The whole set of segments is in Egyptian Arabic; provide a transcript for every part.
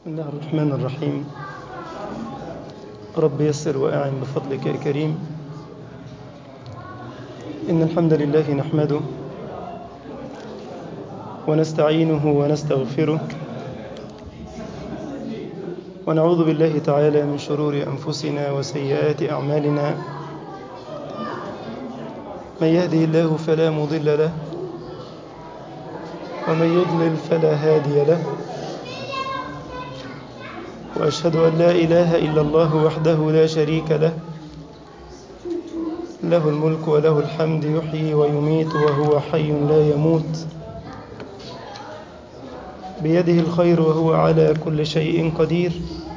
بسم الله الرحمن الرحيم رب يسر وأعن بفضلك يا كريم إن الحمد لله نحمده ونستعينه ونستغفره ونعوذ بالله تعالى من شرور أنفسنا وسيئات أعمالنا من يهده الله فلا مضل له ومن يضلل فلا هادي له وأشهد أن لا إله إلا الله وحده لا شريك له له الملك وله الحمد يحيي ويميت وهو حي لا يموت بيده الخير وهو على كل شيء قدير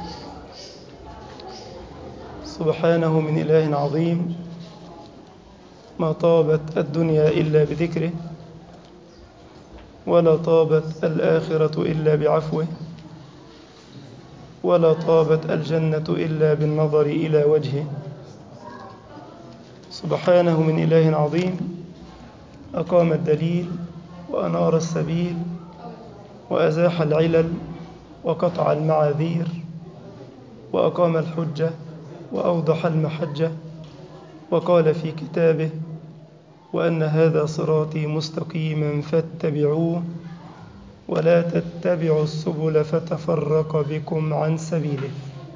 سبحانه من إله عظيم ما طابت الدنيا إلا بذكره ولا طابت الآخرة إلا بعفوه ولا طابت الجنة إلا بالنظر إلى وجهه سبحانه من إله عظيم أقام الدليل وأنار السبيل وأزاح العلل وقطع المعاذير وأقام الحجة وأوضح المحجة وقال في كتابه وأن هذا صراطي مستقيما فاتبعوه ولا تتبعوا السبل فتفرق بكم عن سبيله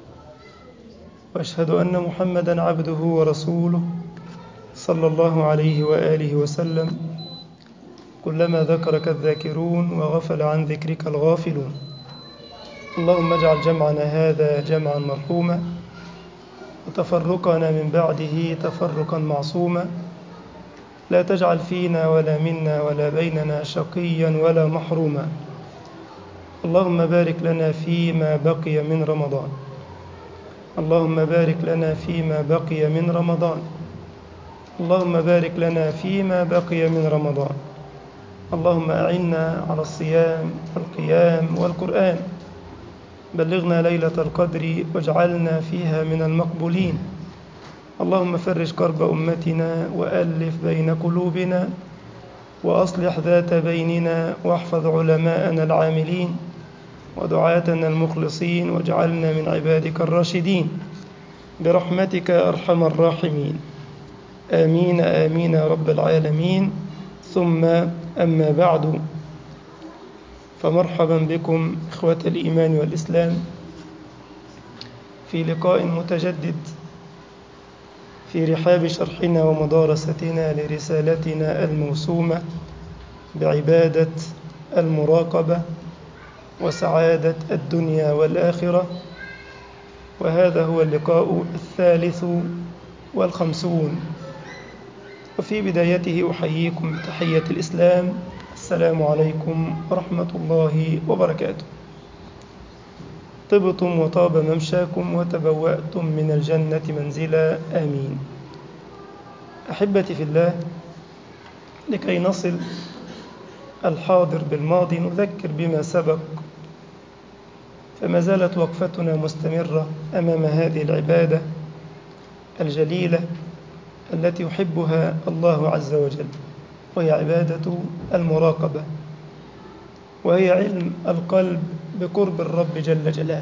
واشهد ان محمدا عبده ورسوله صلى الله عليه واله وسلم كلما ذكرك الذاكرون وغفل عن ذكرك الغافلون اللهم اجعل جمعنا هذا جمعا مرحوما وتفرقنا من بعده تفرقا معصوما لا تجعل فينا ولا منا ولا بيننا شقيا ولا محروما اللهم بارك لنا فيما بقي من رمضان اللهم بارك لنا فيما بقي من رمضان اللهم بارك لنا فيما بقي من رمضان اللهم أعنا على الصيام والقيام والقرآن بلغنا ليلة القدر واجعلنا فيها من المقبولين اللهم فرج كرب أمتنا وألف بين قلوبنا وأصلح ذات بيننا واحفظ علماءنا العاملين ودعاتنا المخلصين واجعلنا من عبادك الراشدين برحمتك أرحم الراحمين آمين آمين يا رب العالمين ثم أما بعد فمرحبا بكم إخوة الإيمان والإسلام في لقاء متجدد في رحاب شرحنا ومدارستنا لرسالتنا الموسومة بعبادة المراقبة وسعادة الدنيا والآخرة وهذا هو اللقاء الثالث والخمسون وفي بدايته أحييكم بتحية الإسلام السلام عليكم ورحمة الله وبركاته طبتم وطاب ممشاكم وتبوأتم من الجنة منزلا آمين أحبتي في الله لكي نصل الحاضر بالماضي نذكر بما سبق فما زالت وقفتنا مستمرة أمام هذه العبادة الجليلة التي يحبها الله عز وجل وهي عبادة المراقبة وهي علم القلب بقرب الرب جل جلاله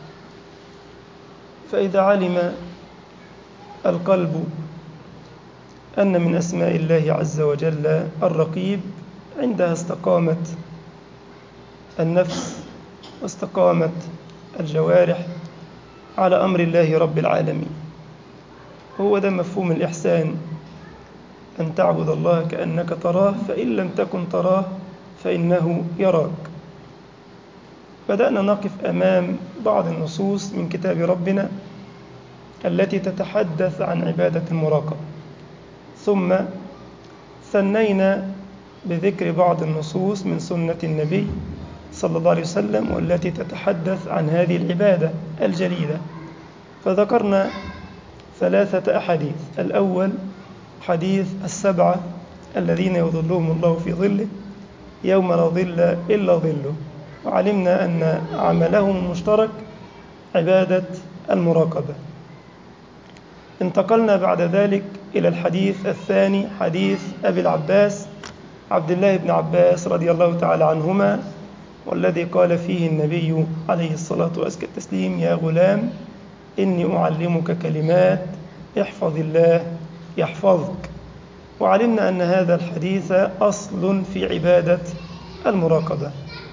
فإذا علم القلب أن من أسماء الله عز وجل الرقيب عندها استقامت النفس واستقامت الجوارح على أمر الله رب العالمين هو ده مفهوم الإحسان أن تعبد الله كأنك تراه فإن لم تكن تراه فإنه يراك بدأنا نقف أمام بعض النصوص من كتاب ربنا التي تتحدث عن عبادة المراقبة ثم ثنينا بذكر بعض النصوص من سنة النبي صلى الله عليه وسلم والتي تتحدث عن هذه العبادة الجليلة فذكرنا ثلاثة أحاديث الأول حديث السبعة الذين يظلهم الله في ظله يوم لا ظل إلا ظله وعلمنا أن عملهم المشترك عبادة المراقبة انتقلنا بعد ذلك إلى الحديث الثاني حديث أبي العباس عبد الله بن عباس رضي الله تعالى عنهما والذي قال فيه النبي عليه الصلاة وأزكى التسليم يا غلام إني أعلمك كلمات احفظ الله يحفظك وعلمنا أن هذا الحديث أصل في عبادة المراقبة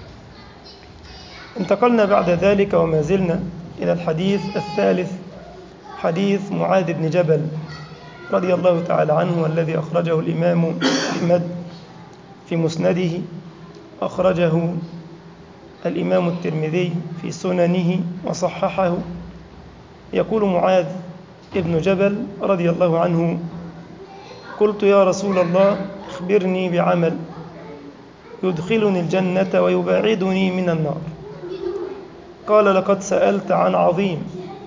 انتقلنا بعد ذلك وما زلنا إلى الحديث الثالث حديث معاذ بن جبل رضي الله تعالى عنه والذي أخرجه الإمام أحمد في مسنده أخرجه الإمام الترمذي في سننه وصححه يقول معاذ ابن جبل رضي الله عنه قلت يا رسول الله اخبرني بعمل يدخلني الجنة ويبعدني من النار قال لقد سألت عن عظيم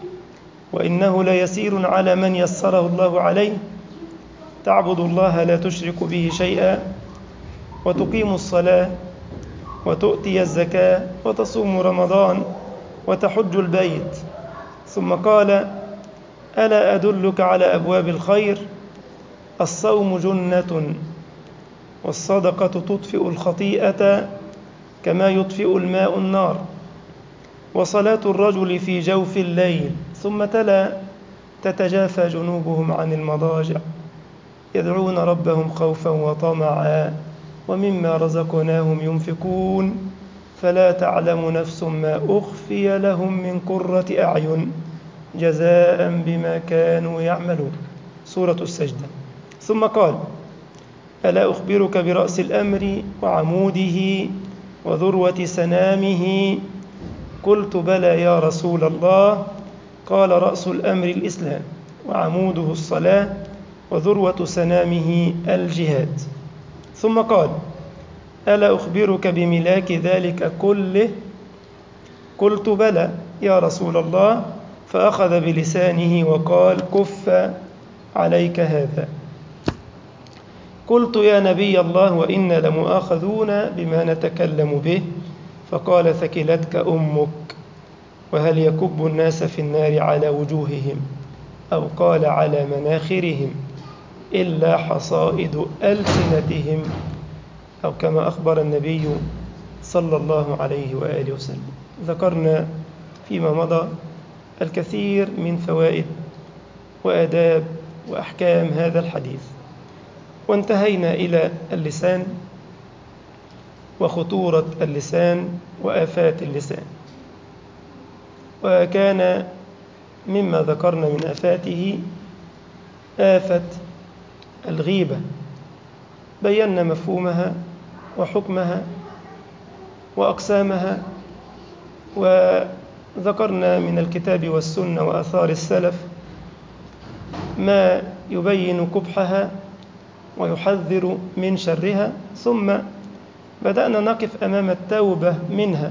وإنه ليسير على من يسره الله عليه تعبد الله لا تشرك به شيئا وتقيم الصلاة وتؤتي الزكاة وتصوم رمضان وتحج البيت ثم قال ألا أدلك على أبواب الخير الصوم جنة والصدقة تطفئ الخطيئة كما يطفئ الماء النار وصلاة الرجل في جوف الليل ثم تلا تتجافى جنوبهم عن المضاجع يدعون ربهم خوفا وطمعا ومما رزقناهم ينفقون فلا تعلم نفس ما أخفي لهم من قرة أعين جزاء بما كانوا يعملون سورة السجدة ثم قال ألا أخبرك برأس الأمر وعموده وذروة سنامه قلت بلى يا رسول الله قال رأس الأمر الإسلام وعموده الصلاة وذروة سنامه الجهاد ثم قال ألا أخبرك بملاك ذلك كله قلت بلى يا رسول الله فأخذ بلسانه وقال كف عليك هذا قلت يا نبي الله وإنا لمؤاخذون بما نتكلم به فقال ثكلتك أمك وهل يكب الناس في النار على وجوههم أو قال على مناخرهم إلا حصائد ألسنتهم أو كما أخبر النبي صلى الله عليه وآله وسلم ذكرنا فيما مضى الكثير من فوائد وآداب وأحكام هذا الحديث وانتهينا إلى اللسان وخطورة اللسان وآفات اللسان وكان مما ذكرنا من آفاته آفة الغيبة بينا مفهومها وحكمها وأقسامها وذكرنا من الكتاب والسنة وآثار السلف ما يبين قبحها ويحذر من شرها ثم بدأنا نقف أمام التوبة منها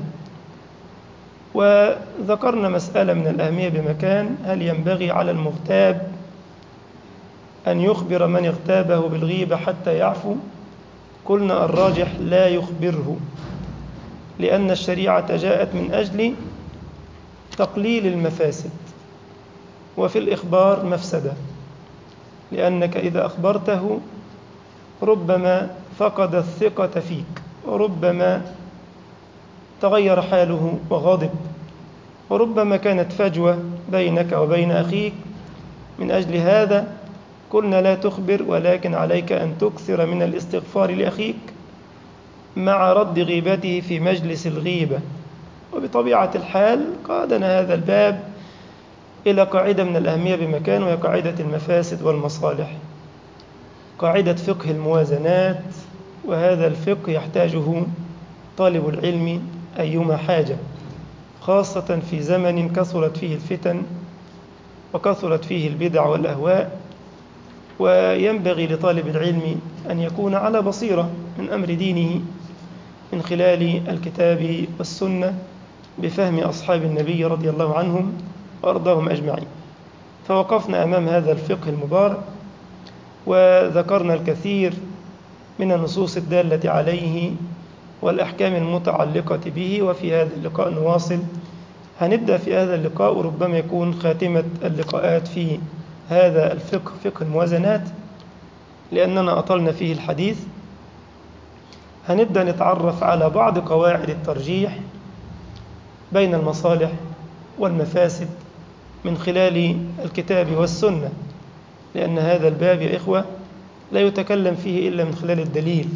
وذكرنا مسألة من الأهمية بمكان هل ينبغي على المغتاب أن يخبر من اغتابه بالغيبة حتى يعفو قلنا الراجح لا يخبره لأن الشريعة جاءت من أجل تقليل المفاسد وفي الإخبار مفسدة لأنك إذا أخبرته ربما فقد الثقة فيك وربما تغير حاله وغضب وربما كانت فجوة بينك وبين أخيك من أجل هذا قلنا لا تخبر ولكن عليك أن تكثر من الاستغفار لأخيك مع رد غيبته في مجلس الغيبة وبطبيعة الحال قادنا هذا الباب إلى قاعدة من الأهمية بمكان وهي قاعدة المفاسد والمصالح قاعدة فقه الموازنات وهذا الفقه يحتاجه طالب العلم أيما حاجة خاصة في زمن كثرت فيه الفتن وكثرت فيه البدع والأهواء وينبغي لطالب العلم أن يكون على بصيرة من أمر دينه من خلال الكتاب والسنة بفهم أصحاب النبي رضي الله عنهم وأرضاهم أجمعين فوقفنا أمام هذا الفقه المبارك وذكرنا الكثير من النصوص الدالة عليه والأحكام المتعلقة به وفي هذا اللقاء نواصل هنبدأ في هذا اللقاء وربما يكون خاتمة اللقاءات في هذا الفقه فقه الموازنات لأننا أطلنا فيه الحديث هنبدأ نتعرف على بعض قواعد الترجيح بين المصالح والمفاسد من خلال الكتاب والسنة لأن هذا الباب يا إخوة لا يتكلم فيه إلا من خلال الدليل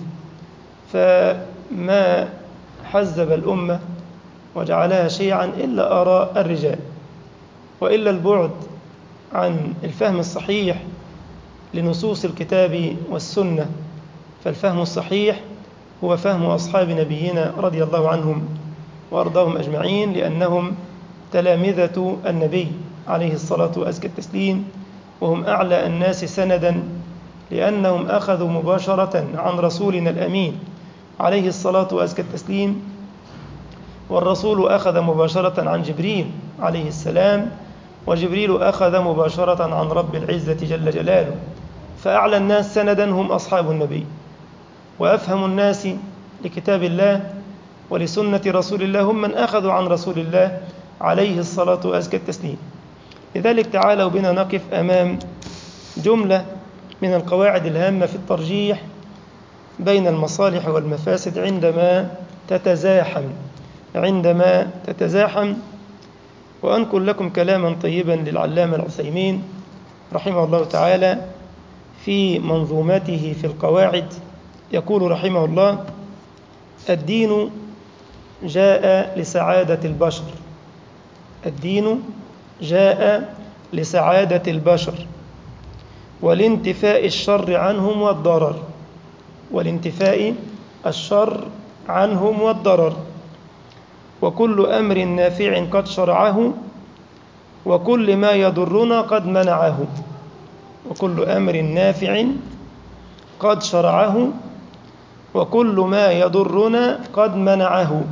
فما حزب الأمة وجعلها شيعا إلا آراء الرجال وإلا البعد عن الفهم الصحيح لنصوص الكتاب والسنة فالفهم الصحيح هو فهم أصحاب نبينا رضي الله عنهم وأرضاهم أجمعين لأنهم تلامذة النبي عليه الصلاة وأزكى التسليم وهم أعلى الناس سندا لأنهم أخذوا مباشرة عن رسولنا الأمين عليه الصلاة وأزكى التسليم والرسول أخذ مباشرة عن جبريل عليه السلام وجبريل أخذ مباشرة عن رب العزة جل جلاله فأعلى الناس سندا هم أصحاب النبي وأفهم الناس لكتاب الله ولسنة رسول الله هم من أخذوا عن رسول الله عليه الصلاة وأزكى التسليم لذلك تعالوا بنا نقف أمام جملة من القواعد الهامة في الترجيح بين المصالح والمفاسد عندما تتزاحم عندما تتزاحم وأنقل لكم كلاما طيبا للعلامة العثيمين رحمه الله تعالى في منظوماته في القواعد يقول رحمه الله الدين جاء لسعادة البشر الدين جاء لسعادة البشر والانتفاء الشر عنهم والضرر والانتفاء الشر عنهم والضرر وكل أمر نافع قد شرعه وكل ما يضرنا قد منعه وكل أمر نافع قد شرعه وكل ما يضرنا قد منعه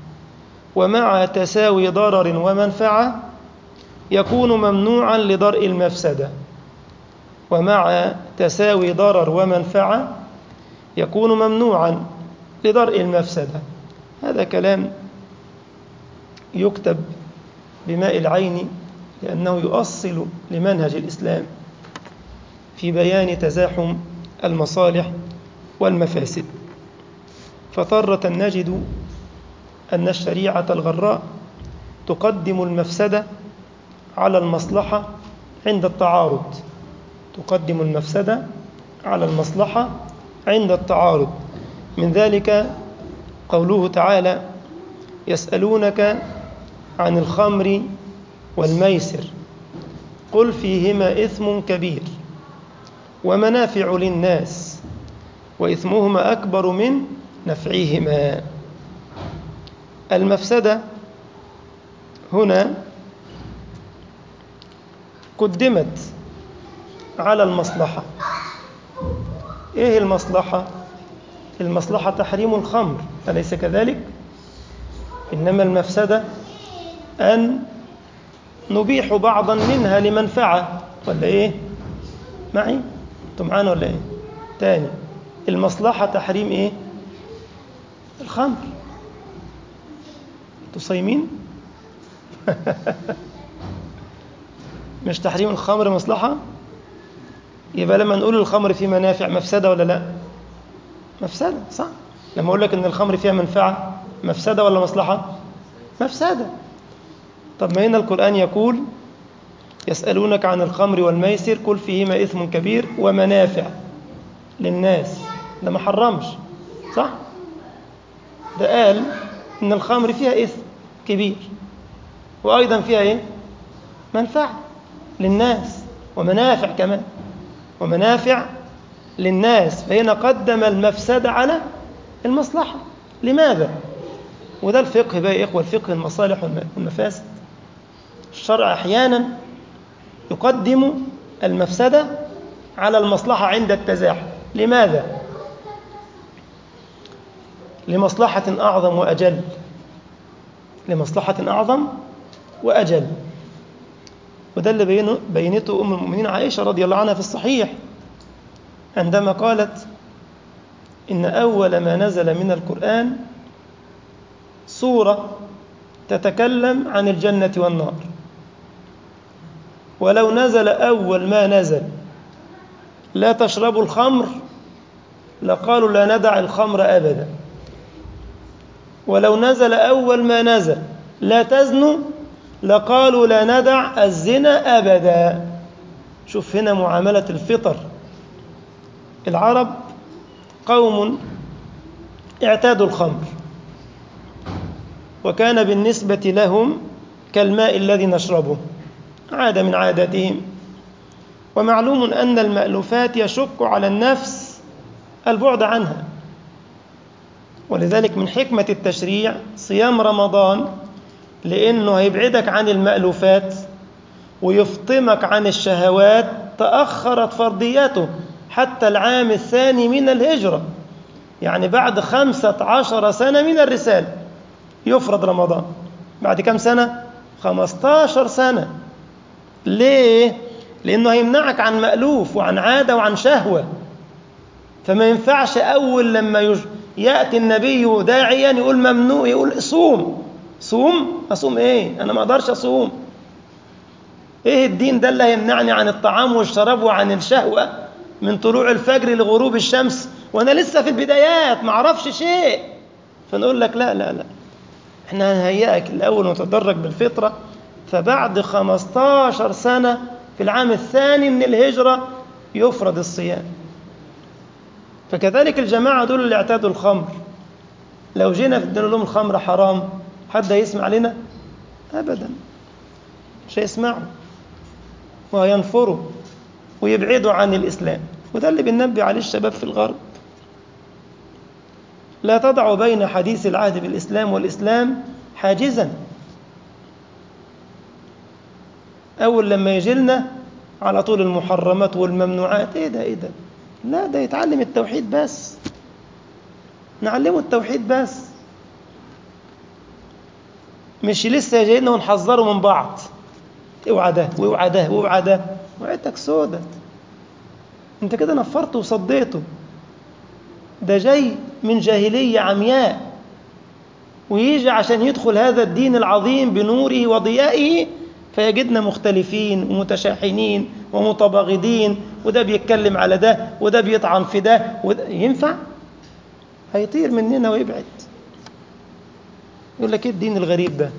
ومع تساوي ضرر ومنفعة يكون ممنوعا لضرء المفسدة ومع تساوي ضرر ومنفعة يكون ممنوعا لضرء المفسدة هذا كلام يكتب بماء العين لأنه يؤصل لمنهج الإسلام في بيان تزاحم المصالح والمفاسد فطرة نجد أن الشريعة الغراء تقدم المفسدة على المصلحة عند التعارض تقدم المفسدة على المصلحة عند التعارض من ذلك قوله تعالى يسألونك عن الخمر والميسر قل فيهما إثم كبير ومنافع للناس وإثمهما أكبر من نفعهما المفسدة هنا قدمت على المصلحة إيه المصلحة؟ المصلحة تحريم الخمر أليس كذلك؟ إنما المفسدة أن نبيح بعضا منها لمنفعة ولا إيه؟ معي؟ أنتم معانا ولا إيه؟ تاني المصلحة تحريم إيه؟ الخمر تصيمين؟ مش تحريم الخمر مصلحة؟ يبقى لما نقول الخمر فيه منافع مفسدة ولا لا؟ مفسدة صح؟ لما أقول لك إن الخمر فيها منفعة مفسدة ولا مصلحة؟ مفسدة طب ما هنا القرآن يقول يسألونك عن الخمر والميسر قل فيهما إثم كبير ومنافع للناس ده ما حرمش صح؟ ده قال إن الخمر فيها إثم كبير وأيضا فيها إيه؟ منفعة للناس ومنافع كمان ومنافع للناس فهنا قدم المفسدة على المصلحة لماذا؟ وده الفقه بقى يا إخوة الفقه المصالح والمفاسد الشرع أحيانا يقدم المفسدة على المصلحة عند التزاحم لماذا؟ لمصلحة أعظم وأجل لمصلحة أعظم وأجل وده اللي بينته أم المؤمنين عائشة رضي الله عنها في الصحيح عندما قالت إن أول ما نزل من القرآن سورة تتكلم عن الجنة والنار ولو نزل أول ما نزل لا تشربوا الخمر لقالوا لا ندع الخمر أبدا ولو نزل أول ما نزل لا تزنوا لقالوا لا ندع الزنا أبدا شوف هنا معاملة الفطر العرب قوم اعتادوا الخمر وكان بالنسبة لهم كالماء الذي نشربه عادة من عاداتهم ومعلوم أن المألوفات يشق على النفس البعد عنها ولذلك من حكمة التشريع صيام رمضان لأنه هيبعدك عن المألوفات ويفطمك عن الشهوات تأخرت فرضيته حتى العام الثاني من الهجرة يعني بعد خمسة عشر سنة من الرسالة يفرض رمضان بعد كم سنة؟ خمستاشر سنة ليه؟ لأنه هيمنعك عن مألوف وعن عادة وعن شهوة فما ينفعش أول لما يج... يأتي النبي داعيا يقول ممنوع يقول صوم صوم أصوم إيه أنا ما أقدرش أصوم إيه الدين ده اللي هيمنعني عن الطعام والشراب وعن الشهوة من طلوع الفجر لغروب الشمس وأنا لسه في البدايات ما أعرفش شيء فنقول لك لا لا لا احنا هنهيئك الأول ونتدرج بالفطرة فبعد 15 سنة في العام الثاني من الهجرة يفرض الصيام فكذلك الجماعة دول اللي اعتادوا الخمر لو جينا في لهم الخمر حرام حد هيسمع لنا أبدا مش هيسمعوا وهينفروا ويبعدوا عن الإسلام وده اللي بننبه عليه الشباب في الغرب لا تضع بين حديث العهد بالإسلام والإسلام حاجزا أول لما يجي لنا على طول المحرمات والممنوعات إيه ده إيه ده لا ده يتعلم التوحيد بس نعلمه التوحيد بس مش لسه جايين ونحذره من بعض اوعى ده واوعى ده واوعى ده وعيتك سودة انت كده نفرته وصديته ده جاي من جاهلية عمياء ويجي عشان يدخل هذا الدين العظيم بنوره وضيائه فيجدنا مختلفين ومتشاحنين ومتباغضين وده بيتكلم على ده وده بيطعن في ده وده ينفع هيطير مننا ويبعد يقول لك ايه الدين الغريب ده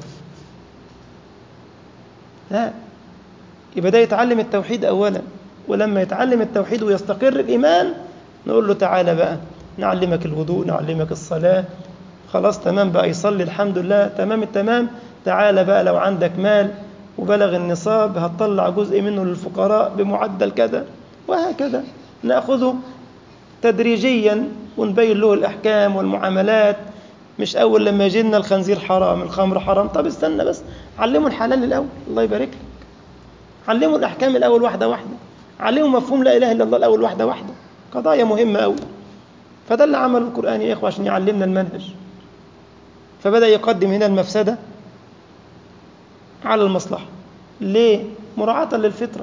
لا يبقى ده يتعلم التوحيد اولا ولما يتعلم التوحيد ويستقر الايمان نقول له تعالى بقى نعلمك الوضوء نعلمك الصلاه خلاص تمام بقى يصلي الحمد لله تمام التمام تعالى بقى لو عندك مال وبلغ النصاب هتطلع جزء منه للفقراء بمعدل كذا وهكذا ناخذه تدريجيا ونبين له الاحكام والمعاملات مش اول لما يجي لنا الخنزير حرام الخمر حرام طب استنى بس علموا الحلال الاول الله يبارك لك علموا الاحكام الاول واحده واحده علموا مفهوم لا اله الا الله الاول واحده واحده قضايا مهمه قوي فده اللي عمله القران يا اخوه عشان يعلمنا المنهج فبدا يقدم هنا المفسده على المصلحه ليه مراعاه للفطره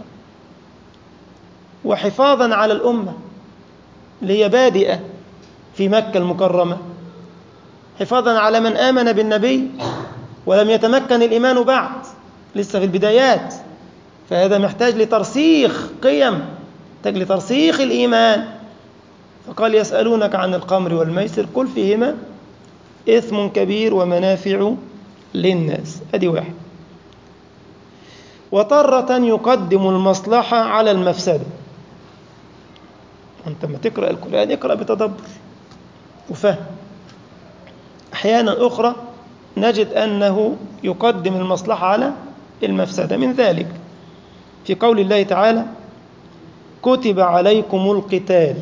وحفاظا على الامه اللي هي بادئه في مكه المكرمه حفاظا على من آمن بالنبي ولم يتمكن الإيمان بعد لسه في البدايات فهذا محتاج لترسيخ قيم محتاج لترسيخ الإيمان فقال يسألونك عن القمر والميسر قل فيهما إثم كبير ومنافع للناس أدي واحد وطرة يقدم المصلحة على المفسدة أنت ما تقرأ القرآن اقرأ بتدبر وفهم أحيانا أخرى نجد أنه يقدم المصلحة على المفسدة من ذلك في قول الله تعالى كتب عليكم القتال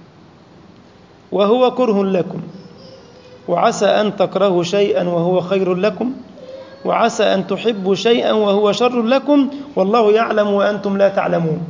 وهو كره لكم وعسى أن تكرهوا شيئا وهو خير لكم وعسى أن تحبوا شيئا وهو شر لكم والله يعلم وأنتم لا تعلمون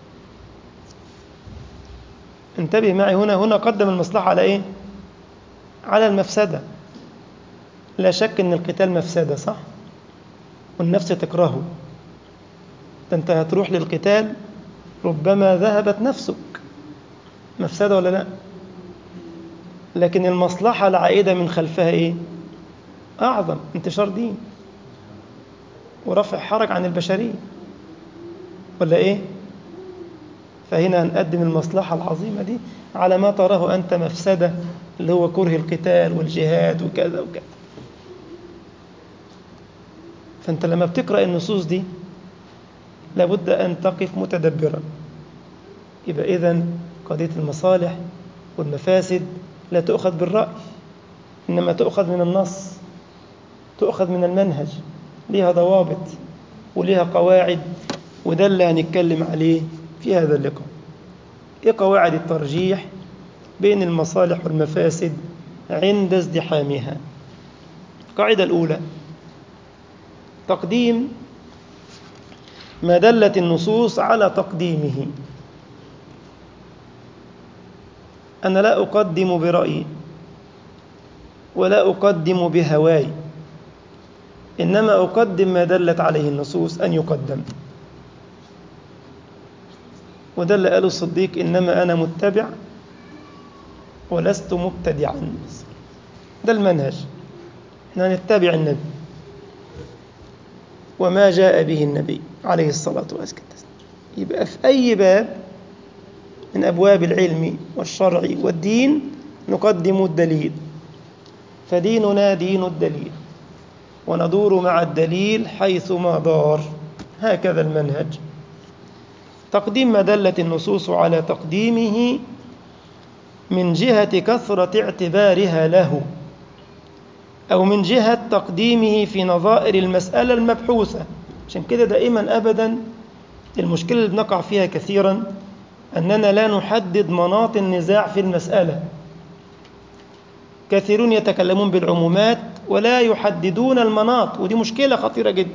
انتبه معي هنا هنا قدم المصلحة على إيه؟ على المفسدة لا شك ان القتال مفسده صح والنفس تكرهه ده انت هتروح للقتال ربما ذهبت نفسك مفسده ولا لا لكن المصلحه العائده من خلفها ايه اعظم انتشار دين ورفع حرج عن البشريه ولا ايه فهنا هنقدم المصلحه العظيمه دي على ما تراه انت مفسده اللي هو كره القتال والجهاد وكذا وكذا فأنت لما بتقرأ النصوص دي لابد أن تقف متدبرا يبقى إذن قضية المصالح والمفاسد لا تؤخذ بالرأي إنما تؤخذ من النص تؤخذ من المنهج ليها ضوابط وليها قواعد وده اللي هنتكلم عليه في هذا اللقاء إيه قواعد الترجيح بين المصالح والمفاسد عند ازدحامها القاعدة الأولى تقديم ما دلت النصوص على تقديمه أنا لا أقدم برأيي ولا أقدم بهواي إنما أقدم ما دلت عليه النصوص أن يقدم وده اللي قاله الصديق إنما أنا متبع ولست مبتدعا ده المنهج احنا نتبع النبي وما جاء به النبي عليه الصلاة والسلام يبقى في أي باب من أبواب العلم والشرع والدين نقدم الدليل فديننا دين الدليل وندور مع الدليل حيثما دار هكذا المنهج تقديم ما دلت النصوص على تقديمه من جهة كثرة اعتبارها له أو من جهة تقديمه في نظائر المسألة المبحوثة عشان كده دائما أبدا المشكلة اللي بنقع فيها كثيرا أننا لا نحدد مناط النزاع في المسألة كثيرون يتكلمون بالعمومات ولا يحددون المناط ودي مشكلة خطيرة جدا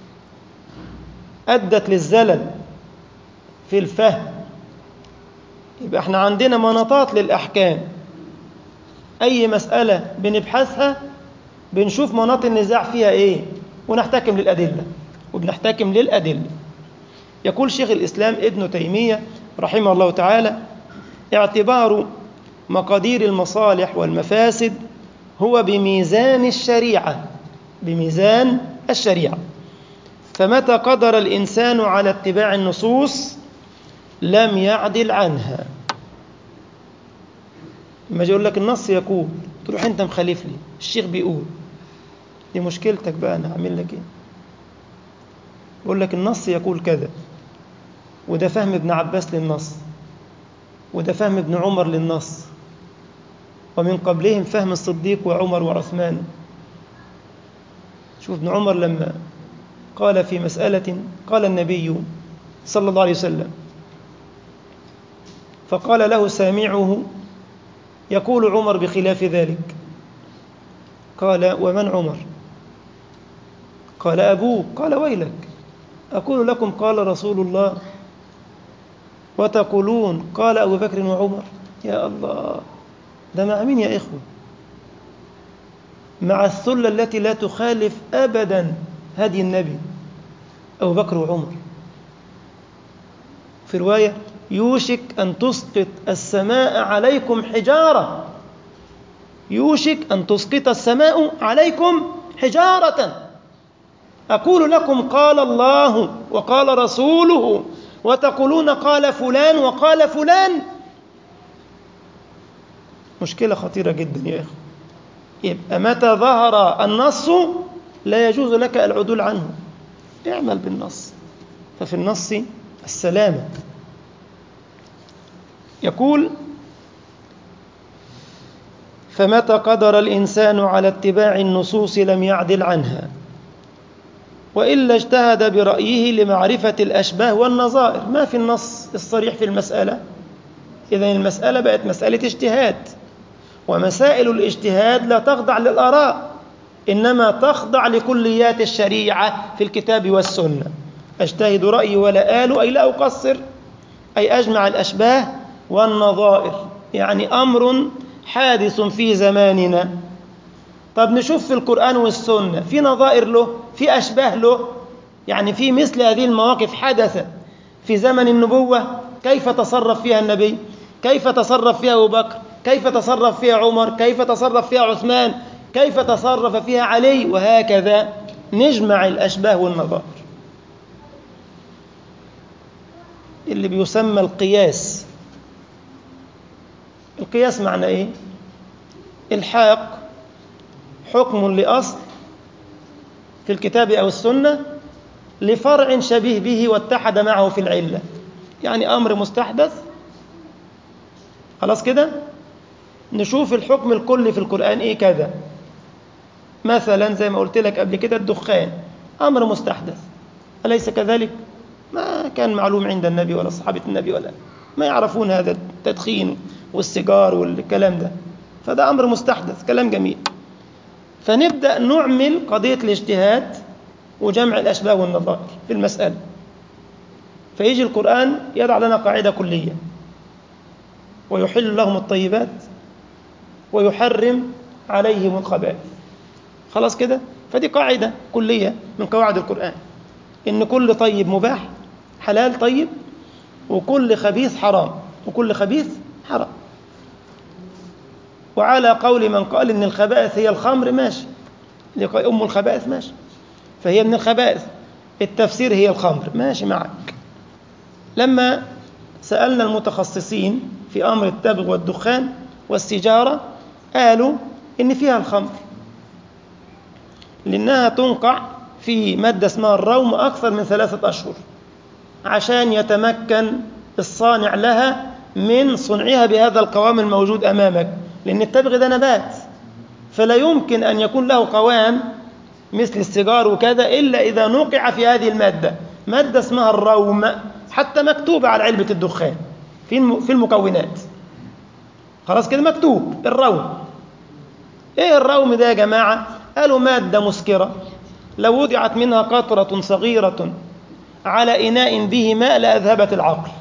أدت للزلل في الفهم يبقى احنا عندنا مناطات للأحكام أي مسألة بنبحثها بنشوف مناط النزاع فيها إيه ونحتكم للأدلة وبنحتكم للأدلة يقول شيخ الإسلام ابن تيمية رحمه الله تعالى اعتبار مقادير المصالح والمفاسد هو بميزان الشريعة بميزان الشريعة فمتى قدر الإنسان على اتباع النصوص لم يعدل عنها لما يقول لك النص يقول تروح انت مخالف لي الشيخ بيقول دي مشكلتك بقى انا هعمل لك ايه يقول لك النص يقول كذا وده فهم ابن عباس للنص وده فهم ابن عمر للنص ومن قبلهم فهم الصديق وعمر وعثمان شوف ابن عمر لما قال في مسألة قال النبي صلى الله عليه وسلم فقال له سامعه يقول عمر بخلاف ذلك قال ومن عمر قال أبوه قال ويلك أقول لكم قال رسول الله وتقولون قال أبو بكر وعمر يا الله ده مع مين يا إخوة مع الثلة التي لا تخالف أبدا هدي النبي أبو بكر وعمر في رواية يوشك أن تسقط السماء عليكم حجارة يوشك أن تسقط السماء عليكم حجارة أقول لكم قال الله وقال رسوله وتقولون قال فلان وقال فلان مشكلة خطيرة جدا يا إخوة يبقى متى ظهر النص لا يجوز لك العدول عنه اعمل بالنص ففي النص السلامة يقول فمتى قدر الإنسان على اتباع النصوص لم يعدل عنها وإلا اجتهد برأيه لمعرفة الأشباه والنظائر ما في النص الصريح في المسألة إذا المسألة بقت مسألة اجتهاد ومسائل الاجتهاد لا تخضع للآراء إنما تخضع لكليات الشريعة في الكتاب والسنة أجتهد رأيي ولا آل أي لا أقصر أي أجمع الأشباه والنظائر يعني أمر حادث في زماننا طب نشوف في القرآن والسنة في نظائر له في أشباه له يعني في مثل هذه المواقف حدث في زمن النبوة كيف تصرف فيها النبي كيف تصرف فيها أبو بكر كيف تصرف فيها عمر كيف تصرف فيها عثمان كيف تصرف فيها علي وهكذا نجمع الأشباه والنظائر اللي بيسمى القياس القياس معنى ايه الحاق حكم لأصل في الكتاب أو السنة لفرع شبيه به واتحد معه في العلة يعني أمر مستحدث خلاص كده نشوف الحكم الكلي في القرآن إيه كذا مثلا زي ما قلت لك قبل كده الدخان أمر مستحدث أليس كذلك؟ ما كان معلوم عند النبي ولا صحابة النبي ولا ما يعرفون هذا التدخين والسيجار والكلام ده فده أمر مستحدث كلام جميل فنبدأ نعمل قضية الاجتهاد وجمع الأشباه والنظائر في المسألة فيجي القرآن يضع لنا قاعدة كلية ويحل لهم الطيبات ويحرم عليهم الخبائث خلاص كده فدي قاعدة كلية من قواعد القرآن إن كل طيب مباح حلال طيب وكل خبيث حرام وكل خبيث حرام وعلى قول من قال إن الخبائث هي الخمر ماشي أم الخبائث ماشي فهي من الخبائث التفسير هي الخمر ماشي معك لما سألنا المتخصصين في أمر التبغ والدخان والسجارة قالوا إن فيها الخمر لأنها تنقع في مادة اسمها الروم أكثر من ثلاثة أشهر عشان يتمكن الصانع لها من صنعها بهذا القوام الموجود أمامك لأن التبغ ده نبات فلا يمكن أن يكون له قوام مثل السيجار وكذا إلا إذا نقع في هذه المادة مادة اسمها الروم حتى مكتوبة على علبة الدخان في في المكونات خلاص كده مكتوب الروم ايه الروم ده يا جماعة قالوا مادة مسكرة لو وضعت منها قطرة صغيرة على إناء به ماء لأذهبت العقل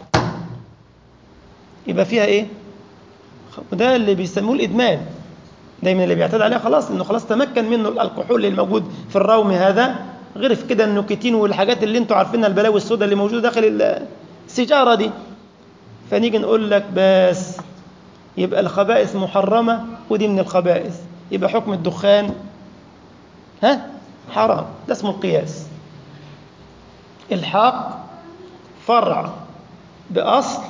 يبقى فيها ايه وده اللي بيسموه الإدمان دايما اللي بيعتاد عليها خلاص انه خلاص تمكن منه الكحول اللي موجود في الروم هذا غير في كده النوكتين والحاجات اللي انتوا عارفينها البلاوي السوداء اللي موجوده داخل السيجاره دي فنيجي نقول لك بس يبقى الخبائث محرمه ودي من الخبائث يبقى حكم الدخان ها حرام ده اسمه القياس الحاق فرع باصل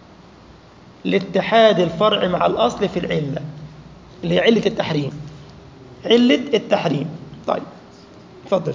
لاتحاد الفرع مع الاصل في العله اللي هي علة التحريم علة التحريم طيب اتفضل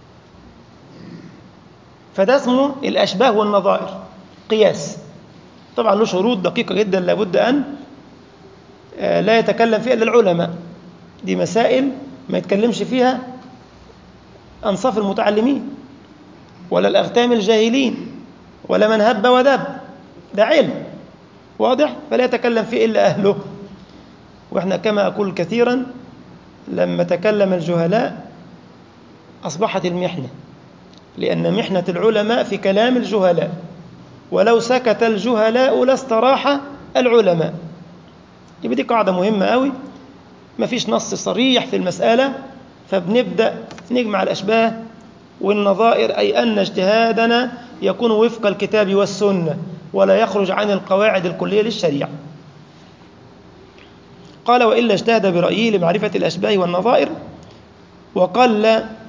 فده اسمه الأشباه والنظائر قياس طبعا له شروط دقيقة جدا لابد أن لا يتكلم فيها إلا العلماء دي مسائل ما يتكلمش فيها أنصاف المتعلمين ولا الأغتام الجاهلين ولا من هب ودب ده علم واضح فلا يتكلم فيه إلا أهله وإحنا كما أقول كثيرا لما تكلم الجهلاء أصبحت المحنة لأن محنة العلماء في كلام الجهلاء ولو سكت الجهلاء لاستراح العلماء يبقى دي قاعدة مهمة قوي ما فيش نص صريح في المسألة فبنبدأ نجمع الأشباه والنظائر أي أن اجتهادنا يكون وفق الكتاب والسنة ولا يخرج عن القواعد الكلية للشريعة قال وإلا اجتهد برأيه لمعرفة الأشباه والنظائر وقل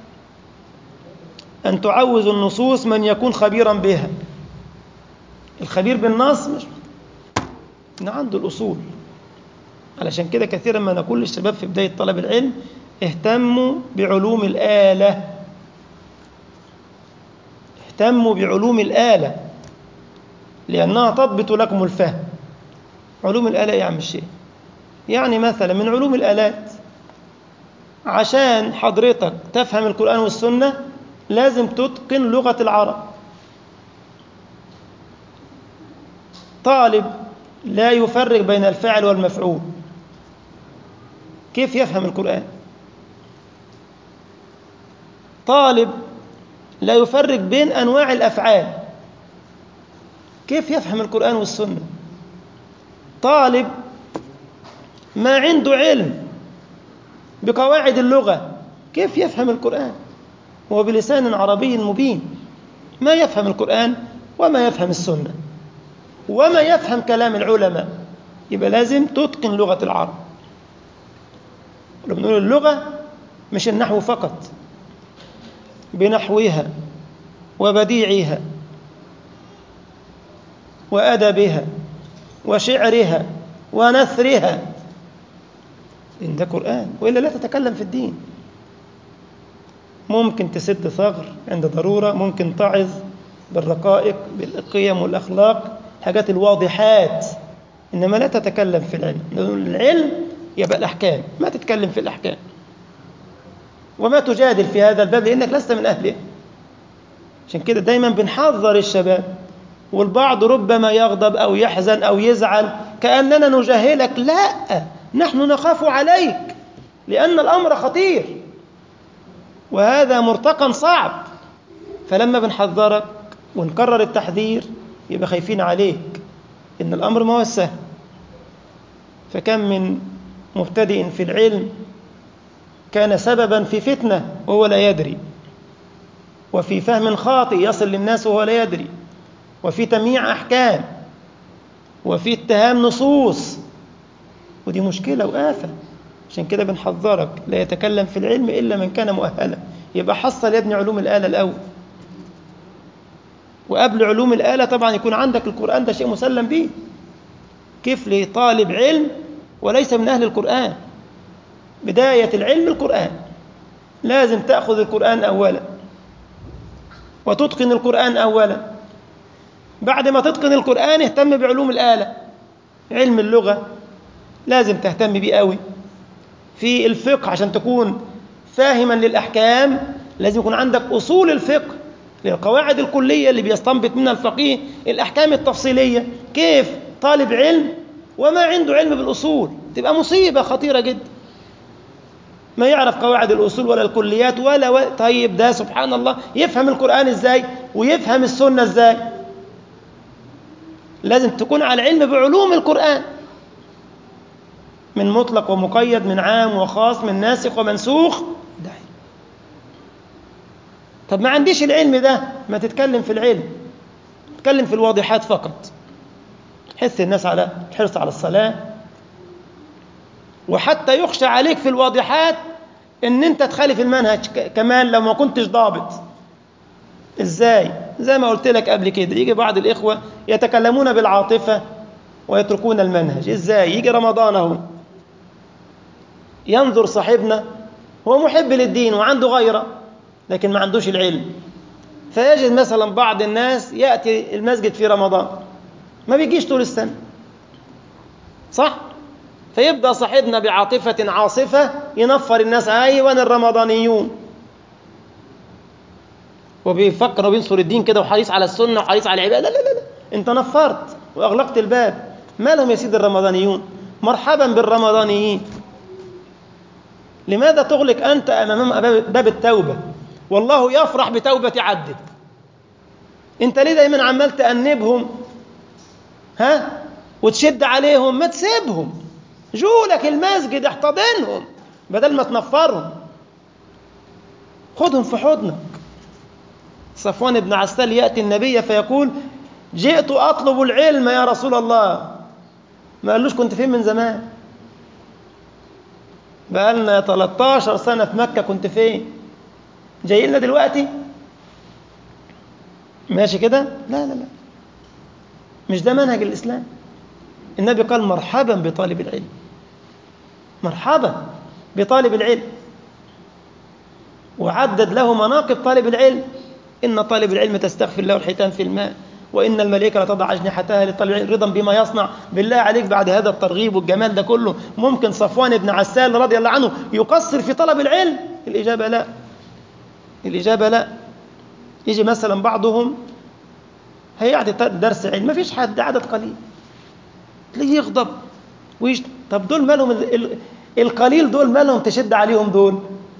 أن تعوز النصوص من يكون خبيرا بها الخبير بالنص مش إن عنده الأصول علشان كده كثيرا ما نقول للشباب في بداية طلب العلم اهتموا بعلوم الآلة اهتموا بعلوم الآلة لأنها تضبط لكم الفهم علوم الآلة يا عم الشيخ يعني مثلا من علوم الآلات عشان حضرتك تفهم القرآن والسنة لازم تتقن لغة العرب طالب لا يفرق بين الفاعل والمفعول كيف يفهم القرآن طالب لا يفرق بين أنواع الأفعال كيف يفهم القرآن والسنة طالب ما عنده علم بقواعد اللغة كيف يفهم القرآن هو بلسان عربي مبين ما يفهم القرآن وما يفهم السنة وما يفهم كلام العلماء يبقى لازم تتقن لغة العرب لو بنقول اللغة مش النحو فقط بنحوها وبديعها وأدبها وشعرها ونثرها إن ده قرآن وإلا لا تتكلم في الدين ممكن تسد ثغر عند ضرورة ممكن تعظ بالرقائق بالقيم والأخلاق حاجات الواضحات إنما لا تتكلم في العلم العلم يبقى الأحكام ما تتكلم في الأحكام وما تجادل في هذا الباب لأنك لست من أهله عشان كده دايما بنحذر الشباب والبعض ربما يغضب أو يحزن أو يزعل كأننا نجاهلك لا نحن نخاف عليك لأن الأمر خطير وهذا مرتقى صعب فلما بنحذرك ونكرر التحذير يبقى خايفين عليك إن الأمر ما هو سهل فكم من مبتدئ في العلم كان سببا في فتنة وهو لا يدري وفي فهم خاطئ يصل للناس وهو لا يدري وفي تمييع أحكام وفي اتهام نصوص ودي مشكلة وآفة عشان كده بنحذرك لا يتكلم في العلم إلا من كان مؤهلا يبقى حصل يا ابني علوم الآلة الأول وقبل علوم الآلة طبعا يكون عندك القرآن ده شيء مسلم به كيف لطالب علم وليس من أهل القرآن بداية العلم القرآن لازم تأخذ القرآن أولا وتتقن القرآن أولا بعد ما تتقن القرآن اهتم بعلوم الآلة علم اللغة لازم تهتم بيه قوي في الفقه عشان تكون فاهما للأحكام لازم يكون عندك أصول الفقه للقواعد الكلية اللي بيستنبط منها الفقيه الأحكام التفصيلية كيف طالب علم وما عنده علم بالأصول تبقى مصيبة خطيرة جدا ما يعرف قواعد الأصول ولا الكليات ولا و... طيب ده سبحان الله يفهم القرآن إزاي ويفهم السنة إزاي لازم تكون على علم بعلوم القرآن من مطلق ومقيد من عام وخاص من ناسخ ومنسوخ ده علم طب ما عنديش العلم ده ما تتكلم في العلم تتكلم في الواضحات فقط حث الناس على الحرص على الصلاة وحتى يخشى عليك في الواضحات ان انت تخالف المنهج كمان لو ما كنتش ضابط ازاي زي ما قلت لك قبل كده يجي بعض الاخوه يتكلمون بالعاطفه ويتركون المنهج ازاي يجي رمضان اهو ينظر صاحبنا هو محب للدين وعنده غيره لكن ما عندوش العلم فيجد مثلا بعض الناس ياتي المسجد في رمضان ما بيجيش طول السنه صح فيبدا صاحبنا بعاطفه عاصفه ينفر الناس ايوه الرمضانيون وبيفكر وبينصر الدين كده وحريص على السنه وحريص على العباده لا لا لا, لا. انت نفرت واغلقت الباب ما لهم يا سيدي الرمضانيون مرحبا بالرمضانيين لماذا تغلق انت امام باب التوبه والله يفرح بتوبه عبدك انت ليه دايما عمال تأنبهم ها وتشد عليهم ما تسيبهم جولك المسجد احتضنهم بدل ما تنفرهم خدهم في حضنك صفوان بن عسال يأتي النبي فيقول جئت أطلب العلم يا رسول الله ما قالوش كنت فين من زمان بقالنا 13 سنة في مكة كنت فين جاي لنا دلوقتي ماشي كده لا لا لا مش ده منهج الإسلام النبي قال مرحبا بطالب العلم مرحبا بطالب العلم وعدد له مناقب طالب العلم إن طالب العلم تستغفر له الحيتان في الماء وإن الملائكة لتضع أجنحتها لطالب العلم رضا بما يصنع بالله عليك بعد هذا الترغيب والجمال ده كله ممكن صفوان بن عسال رضي الله عنه يقصر في طلب العلم الإجابة لا الإجابة لا يجي مثلا بعضهم هيعطي درس علم ما فيش حد عدد قليل تلاقيه يغضب ويش طب دول مالهم ال... ال... القليل دول مالهم تشد عليهم دول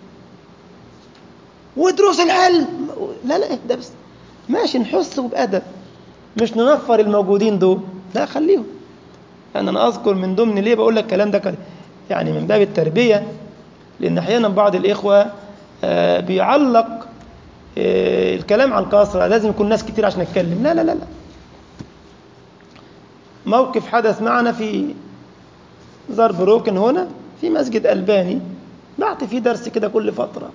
ودروس العلم لا لا ده بس ماشي نحس بأدب مش ننفر الموجودين دول لا خليهم يعني أنا أذكر من ضمن ليه بقول لك الكلام ده يعني من باب التربية لأن أحيانا بعض الإخوة آه بيعلق آه الكلام على الكثرة لازم يكون ناس كتير عشان نتكلم لا لا لا لا موقف حدث معنا في ضرب روكن هنا في مسجد ألباني بعطي فيه درس كده كل فترة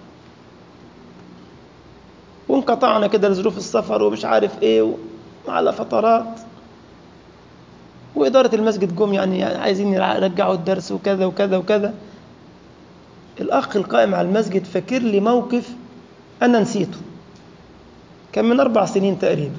وانقطعنا كده لظروف السفر ومش عارف ايه وعلى فترات وإدارة المسجد جم يعني عايزين يرجعوا الدرس وكذا وكذا وكذا الأخ القائم على المسجد فاكر لي موقف أنا نسيته كان من أربع سنين تقريبا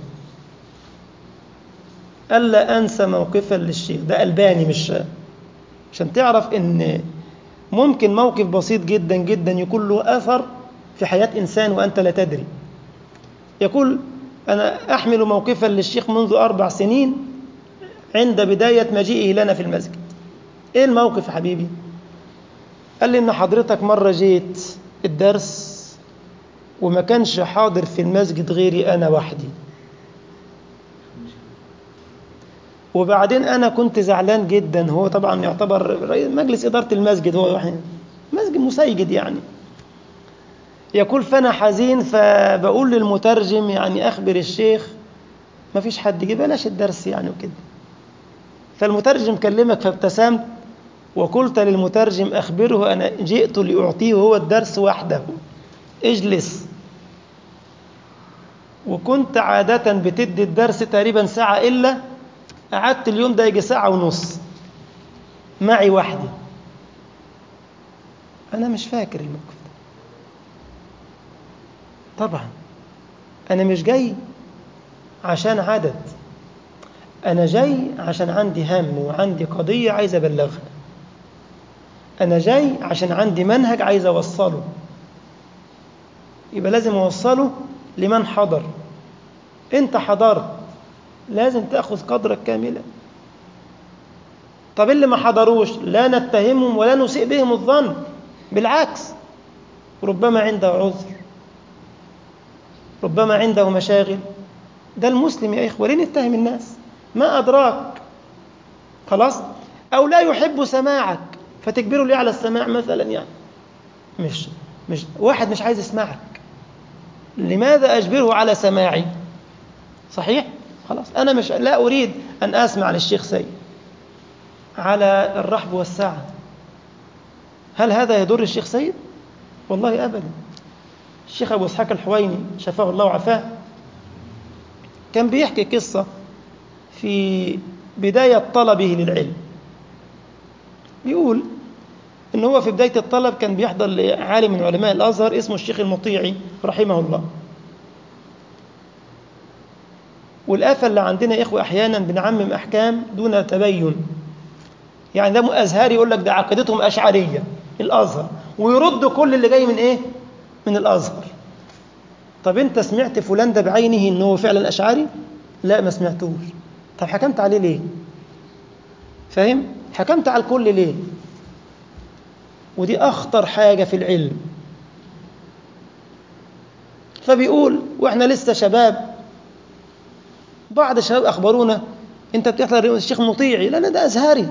ألا أنسى موقفا للشيخ ده ألباني مش عشان تعرف إن ممكن موقف بسيط جدا جدا يكون له أثر في حياة إنسان وأنت لا تدري يقول أنا أحمل موقفا للشيخ منذ أربع سنين عند بداية مجيئه لنا في المسجد إيه الموقف يا حبيبي قال لي إن حضرتك مرة جيت الدرس وما كانش حاضر في المسجد غيري أنا وحدي وبعدين أنا كنت زعلان جدا هو طبعا يعتبر مجلس إدارة المسجد هو واحد مسجد مسيجد يعني يقول فأنا حزين فبقول للمترجم يعني أخبر الشيخ ما فيش حد جه بلاش الدرس يعني وكده فالمترجم كلمك فابتسمت وقلت للمترجم أخبره أنا جئت لأعطيه هو الدرس وحده اجلس وكنت عادة بتدي الدرس تقريبا ساعة إلا قعدت اليوم ده يجي ساعة ونص معي وحدي أنا مش فاكر الموقف ده طبعا أنا مش جاي عشان عدد أنا جاي عشان عندي هم وعندي قضية عايز أبلغها أنا جاي عشان عندي منهج عايز أوصله يبقى لازم أوصله لمن حضر أنت حضرت لازم تأخذ قدرك كاملا طب اللي ما حضروش لا نتهمهم ولا نسيء بهم الظن بالعكس ربما عنده عذر ربما عنده مشاغل ده المسلم يا إخوة ليه نتهم الناس ما أدراك خلاص أو لا يحب سماعك فتجبره ليه على السماع مثلا يعني مش مش واحد مش عايز يسمعك لماذا أجبره على سماعي صحيح خلاص أنا مش لا أريد أن أسمع للشيخ سيد على الرحب والسعة هل هذا يضر الشيخ سيد والله أبدا الشيخ أبو إسحاق الحويني شفاه الله وعافاه كان بيحكي قصة في بداية طلبه للعلم بيقول إن هو في بداية الطلب كان بيحضر لعالم من علماء الأزهر اسمه الشيخ المطيعي رحمه الله والآفة اللي عندنا يا إخوة أحيانا بنعمم أحكام دون تبين يعني ده أزهري يقول لك ده عقيدتهم أشعرية الأزهر ويرد كل اللي جاي من إيه؟ من الأزهر طب أنت سمعت فلان ده بعينه إن هو فعلا أشعري؟ لا ما سمعتوش طب حكمت عليه ليه؟ فاهم؟ حكمت على الكل ليه؟ ودي أخطر حاجة في العلم فبيقول وإحنا لسه شباب بعض الشباب أخبرونا أنت بتحضر الشيخ مطيعي لا ده أزهري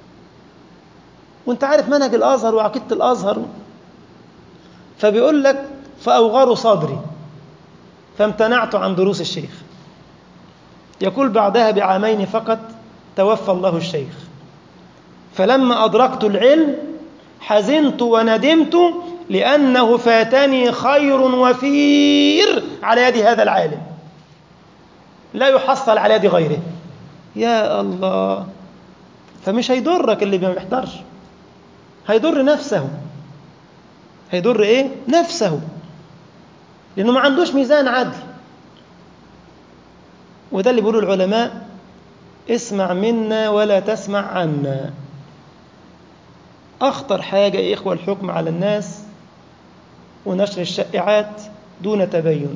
وأنت عارف منهج الأزهر وعقيدة الأزهر فبيقول لك فأوغروا صدري فامتنعت عن دروس الشيخ يقول بعدها بعامين فقط توفى الله الشيخ فلما أدركت العلم حزنت وندمت لأنه فاتني خير وفير على يد هذا العالم لا يحصل على يد غيره يا الله فمش هيضرك اللي ما بيحضرش هيضر نفسه هيضر ايه نفسه لانه ما عندوش ميزان عدل وده اللي بيقولوا العلماء اسمع منا ولا تسمع عنا أخطر حاجة يا إخوة الحكم على الناس ونشر الشائعات دون تبين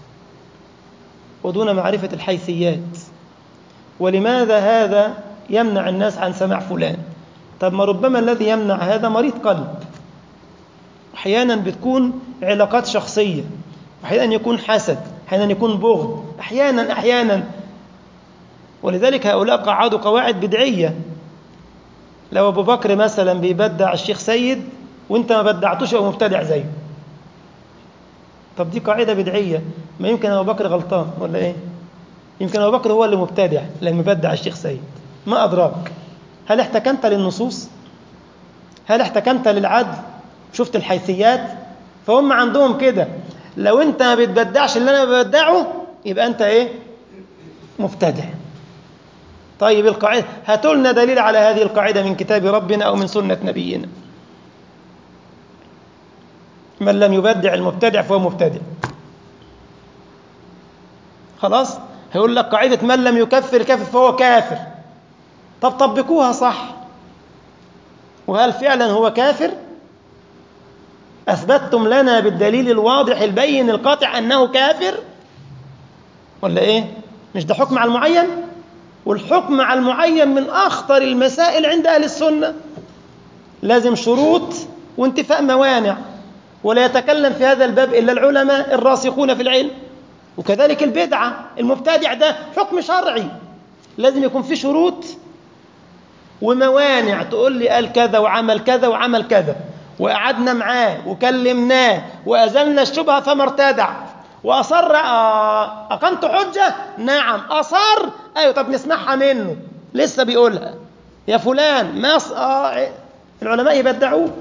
ودون معرفة الحيثيات ولماذا هذا يمنع الناس عن سماع فلان طب ما ربما الذي يمنع هذا مريض قلب أحيانا بتكون علاقات شخصية أحيانا يكون حسد أحيانا يكون بغض أحيانا أحيانا ولذلك هؤلاء قعدوا قواعد بدعية لو أبو بكر مثلا بيبدع الشيخ سيد وانت ما بدعتوش يبقى مبتدع زيه طب دي قاعدة بدعية ما يمكن أبو بكر غلطان ولا إيه يمكن أبو بكر هو اللي مبتدع لما يبدع الشيخ سيد ما أدراك هل احتكمت للنصوص هل احتكمت للعدل شفت الحيثيات فهم عندهم كده لو انت ما بتبدعش اللي انا ببدعه يبقى انت ايه مبتدع طيب القاعدة هاتوا لنا دليل على هذه القاعدة من كتاب ربنا أو من سنة نبينا من لم يبدع المبتدع فهو مبتدع خلاص هيقول لك قاعدة من لم يكفر كافر فهو كافر طب طبقوها صح وهل فعلا هو كافر أثبتتم لنا بالدليل الواضح البين القاطع أنه كافر ولا إيه مش ده حكم على المعين والحكم على المعين من أخطر المسائل عند أهل السنة لازم شروط وانتفاء موانع ولا يتكلم في هذا الباب إلا العلماء الراسخون في العلم وكذلك البدعة المبتدع ده حكم شرعي لازم يكون في شروط وموانع تقول لي قال كذا وعمل كذا وعمل كذا وقعدنا معاه وكلمناه وأزلنا الشبهة فما ارتدع وأصر آه أقمت حجة نعم أصر أيوة طب نسمعها منه لسه بيقولها يا فلان ما ص... آه العلماء يبدعوه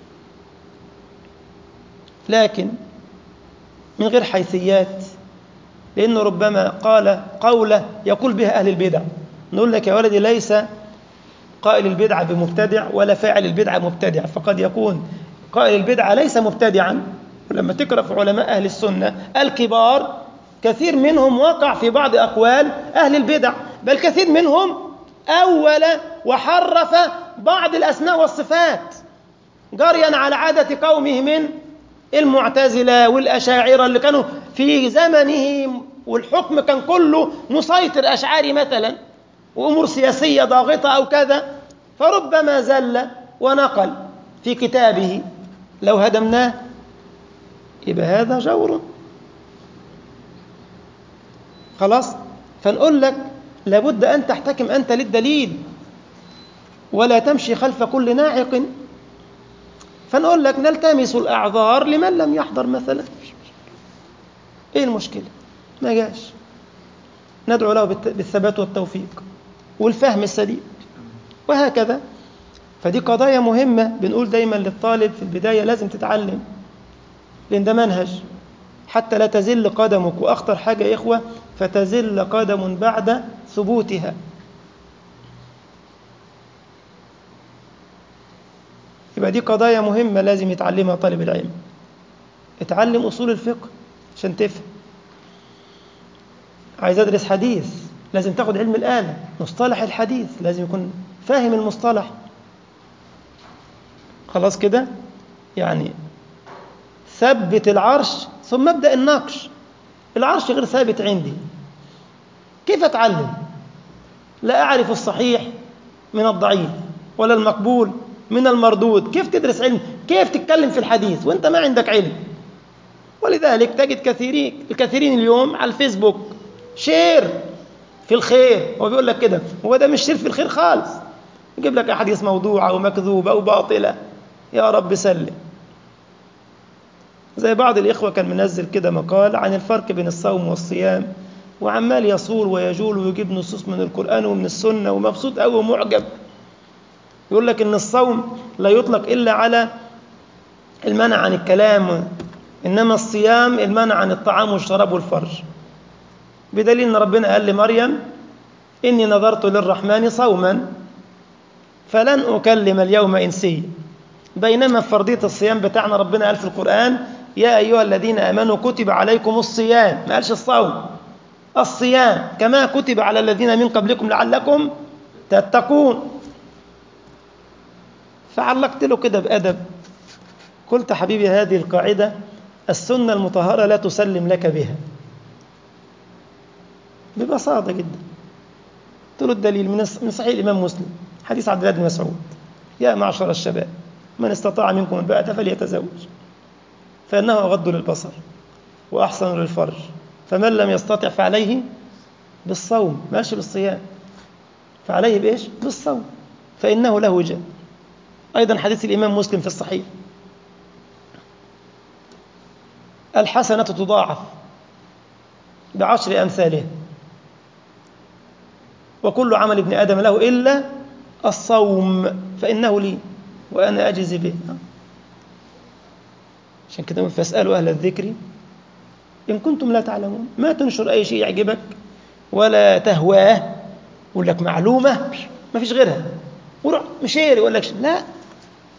لكن من غير حيثيات لأنه ربما قال قولة يقول بها أهل البدع نقول لك يا ولدي ليس قائل البدعة بمبتدع ولا فاعل البدعة مبتدع فقد يكون قائل البدعة ليس مبتدعا ولما تقرأ في علماء أهل السنة الكبار كثير منهم وقع في بعض أقوال أهل البدع بل كثير منهم أول وحرف بعض الأسماء والصفات جريا على عادة قومه من المعتزلة والأشاعرة اللي كانوا في زمنه والحكم كان كله مسيطر أشعاري مثلا وأمور سياسية ضاغطة أو كذا فربما زل ونقل في كتابه لو هدمناه يبقى هذا جور خلاص فنقول لك لابد أن تحتكم أنت للدليل ولا تمشي خلف كل ناعق فنقول لك نلتمس الأعذار لمن لم يحضر مثلا إيه المشكلة ما جاش ندعو له بالثبات والتوفيق والفهم السديد وهكذا فدي قضايا مهمة بنقول دايما للطالب في البداية لازم تتعلم لأن ده منهج حتى لا تزل قدمك وأخطر حاجة يا إخوة فتزل قدم بعد ثبوتها يبقى دي قضايا مهمة لازم يتعلمها طالب العلم اتعلم أصول الفقه عشان تفهم عايز أدرس حديث لازم تاخد علم الآلة مصطلح الحديث لازم يكون فاهم المصطلح خلاص كده يعني ثبت العرش ثم ابدأ النقش العرش غير ثابت عندي كيف أتعلم لا أعرف الصحيح من الضعيف ولا المقبول من المردود كيف تدرس علم كيف تتكلم في الحديث وانت ما عندك علم ولذلك تجد كثيرين الكثيرين اليوم على الفيسبوك شير في الخير هو بيقول لك كده هو ده مش شير في الخير خالص يجيب لك احاديث موضوعه او مكذوبه او باطله يا رب سلم زي بعض الإخوة كان منزل كده مقال عن الفرق بين الصوم والصيام وعمال يصول ويجول ويجيب نصوص من القرآن ومن السنة ومبسوط أوي ومعجب يقول لك إن الصوم لا يطلق إلا على المنع عن الكلام إنما الصيام المنع عن الطعام والشراب والفرج بدليل أن ربنا قال لمريم إني نظرت للرحمن صوما فلن أكلم اليوم إنسيا بينما في فرضية الصيام بتاعنا ربنا قال في القرآن يا أيها الذين آمنوا كتب عليكم الصيام ما قالش الصوم الصيام كما كتب على الذين من قبلكم لعلكم تتقون فعلقت له كده بأدب قلت حبيبي هذه القاعدة السنة المطهرة لا تسلم لك بها ببساطة جدا قلت له الدليل من صحيح الإمام مسلم حديث عبد الله بن مسعود يا معشر الشباب من استطاع منكم الباءة فليتزوج فإنه أغض للبصر وأحسن للفرج فمن لم يستطع فعليه بالصوم ماشي بالصيام فعليه بإيش؟ بالصوم فإنه له وجه أيضا حديث الإمام مسلم في الصحيح الحسنة تضاعف بعشر أمثالها وكل عمل ابن آدم له إلا الصوم فإنه لي وأنا أجزي به عشان كده فاسألوا أهل الذكر إن كنتم لا تعلمون ما تنشر أي شيء يعجبك ولا تهواه يقول لك معلومة ما فيش غيرها وروح مشير يقول لك لا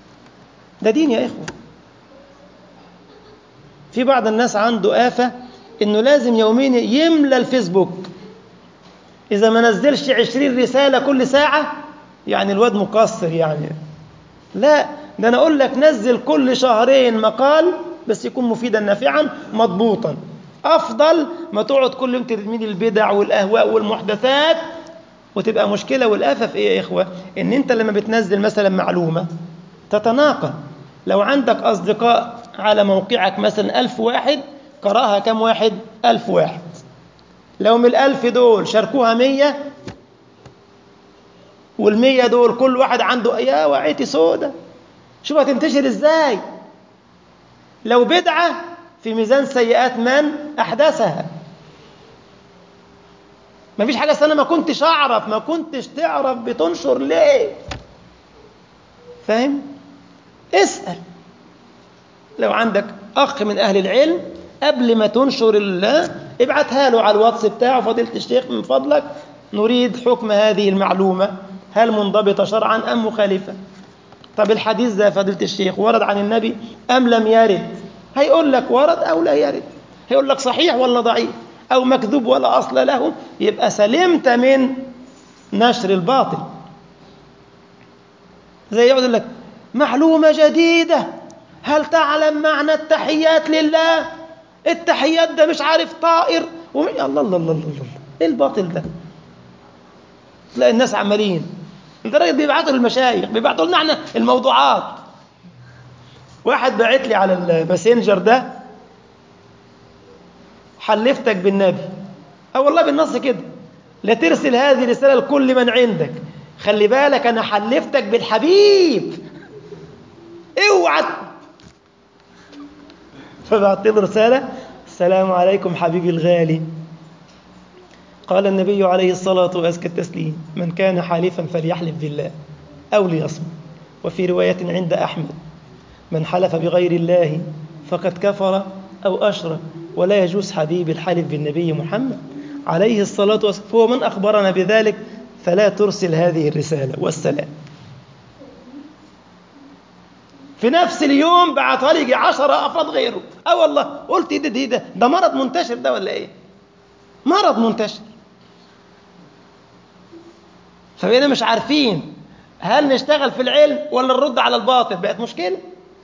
ده دين يا إخوة في بعض الناس عنده آفة إنه لازم يوميا يملى الفيسبوك إذا ما نزلش عشرين رسالة كل ساعة يعني الواد مقصر يعني لا ده أنا أقول لك نزل كل شهرين مقال بس يكون مفيدا نافعا مضبوطا أفضل ما تقعد كل يوم ترمي البدع والأهواء والمحدثات وتبقى مشكلة والآفة في إيه يا إخوة إن أنت لما بتنزل مثلا معلومة تتناقل لو عندك أصدقاء على موقعك مثلا ألف واحد قرأها كم واحد ألف واحد لو من الألف دول شاركوها مية والمية دول كل واحد عنده يا وعيتي سودة شوف هتنتشر ازاي لو بدعة في ميزان سيئات من أحدثها ما فيش حاجة أنا ما كنتش أعرف ما كنتش تعرف بتنشر ليه فاهم اسأل لو عندك أخ من أهل العلم قبل ما تنشر الله ابعتها له على الواتس بتاعه فضيلة الشيخ من فضلك نريد حكم هذه المعلومة هل منضبطة شرعا أم مخالفة طب الحديث ده فضيلة الشيخ ورد عن النبي أم لم يرد هيقول لك ورد أو لا يرد هيقول لك صحيح ولا ضعيف أو مكذوب ولا أصل له يبقى سلمت من نشر الباطل زي يقعد يقول لك معلومة جديدة هل تعلم معنى التحيات لله التحيات ده مش عارف طائر وم... الله الله الله الله الله ايه الباطل ده تلاقي الناس عمالين لدرجه بيبعتوا للمشايخ بيبعتوا لنا احنا الموضوعات واحد باعت لي على الماسنجر ده حلفتك بالنبي اه والله بالنص كده لا ترسل هذه الرساله لكل من عندك خلي بالك انا حلفتك بالحبيب اوعى فبعت له رساله السلام عليكم حبيبي الغالي قال النبي عليه الصلاة وأزكى التسليم من كان حالفا فليحلف بالله أو ليصمت وفي رواية عند أحمد من حلف بغير الله فقد كفر أو أشرك ولا يجوز حبيب الحلف بالنبي محمد عليه الصلاة والسلام فهو من أخبرنا بذلك فلا ترسل هذه الرسالة والسلام في نفس اليوم بعتها لي عشرة أفراد غيره أه والله قلت إيه ده, ده, ده, ده مرض منتشر ده ولا إيه مرض منتشر فبقينا مش عارفين هل نشتغل في العلم ولا نرد على الباطل بقت مشكلة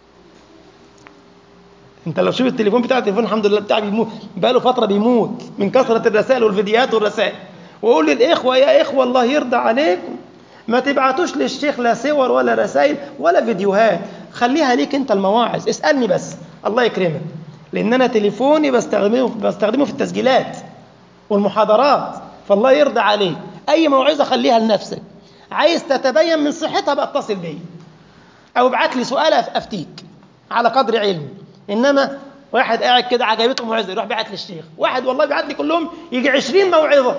انت لو شوف التليفون بتاع التليفون الحمد لله بتاعي بيموت بقاله فترة بيموت من كثرة الرسائل والفيديوهات والرسائل واقول للإخوة يا إخوة الله يرضى عليكم ما تبعتوش للشيخ لا صور ولا رسائل ولا فيديوهات خليها ليك انت المواعظ اسألني بس الله يكرمك لأن أنا تليفوني بستخدمه بستخدمه في التسجيلات والمحاضرات فالله يرضى عليك أي موعظة خليها لنفسك عايز تتبين من صحتها بقى اتصل بي أو ابعت لي سؤال أفتيك على قدر علمي إنما واحد قاعد كده عجبته موعظة يروح بعت للشيخ واحد والله بعت لي كلهم يجي عشرين موعظة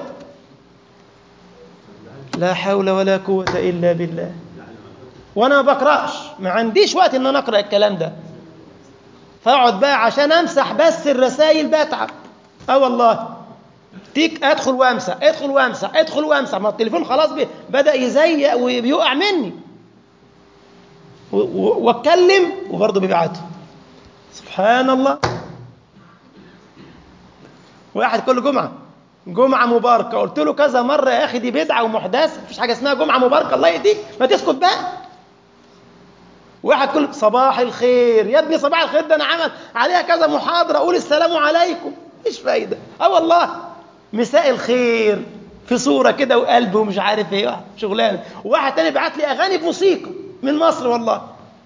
لا حول ولا قوة إلا بالله وأنا ما بقرأش ما عنديش وقت إن أنا أقرأ الكلام ده فأقعد بقى عشان أمسح بس الرسائل بتعب أه والله تيك ادخل وامسح ادخل وامسح ادخل وامسح ما التليفون خلاص بي بدا يزيق وبيقع مني واتكلم وبرضه بيبعته سبحان الله واحد كل جمعه جمعه مباركه قلت له كذا مره يا اخي دي بدعه ومحدثه مفيش حاجه اسمها جمعه مباركه الله يهديك ما تسكت بقى واحد كل صباح الخير يا ابني صباح الخير ده انا عمل عليها كذا محاضره اقول السلام عليكم مفيش فايده اه والله مساء الخير في صورة كده وقلب ومش عارف ايه شغلانة وواحد تاني بعت لي أغاني بموسيقى من مصر والله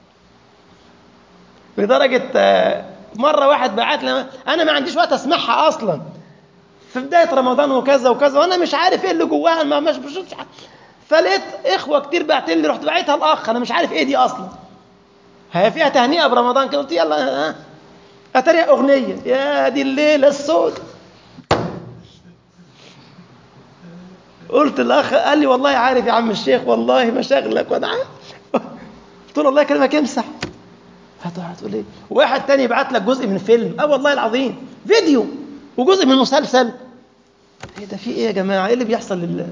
لدرجة مرة واحد بعت لي أنا ما عنديش وقت أسمعها أصلا في بداية رمضان وكذا وكذا وأنا مش عارف إيه اللي جواها ما مش بشوفش فلقيت إخوة كتير بعت لي رحت بعتها الأخ أنا مش عارف إيه دي أصلا هي فيها تهنئة برمضان كده قلت يلا ها أتريها أغنية يا دي الليلة السود قلت الاخ قال لي والله عارف يا عم الشيخ والله مشاغلك وانا عارف قلت له الله يكرمك امسح هتقول ايه واحد تاني يبعت لك جزء من فيلم اه والله العظيم فيديو وجزء من مسلسل ايه ده في ايه يا جماعه ايه اللي بيحصل لله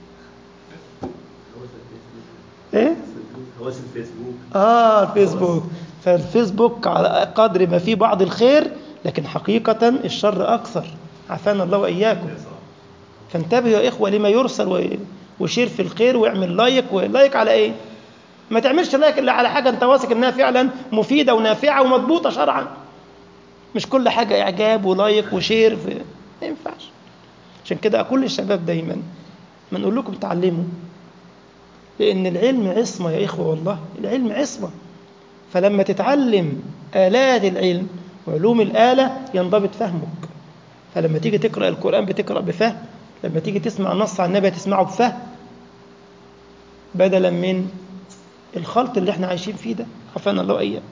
ايه هوس الفيسبوك اه الفيسبوك فالفيسبوك على قدر ما فيه بعض الخير لكن حقيقة الشر أكثر عافانا الله وإياكم فانتبهوا يا إخوة لما يرسل وشير في الخير واعمل لايك ولايك على إيه ما تعملش لايك إلا على حاجة أنت واثق إنها فعلا مفيدة ونافعة ومضبوطة شرعا مش كل حاجة إعجاب ولايك وشير في... ما ينفعش عشان كده أقول للشباب دايما ما نقول لكم تعلموا لأن العلم عصمة يا إخوة والله العلم عصمة فلما تتعلم آلات العلم وعلوم الآلة ينضبط فهمك فلما تيجي تقرأ القرآن بتقرأ بفهم لما تيجي تسمع نص عن النبي تسمعه بفهم بدلا من الخلط اللي احنا عايشين فيه ده عفانا الله إياكم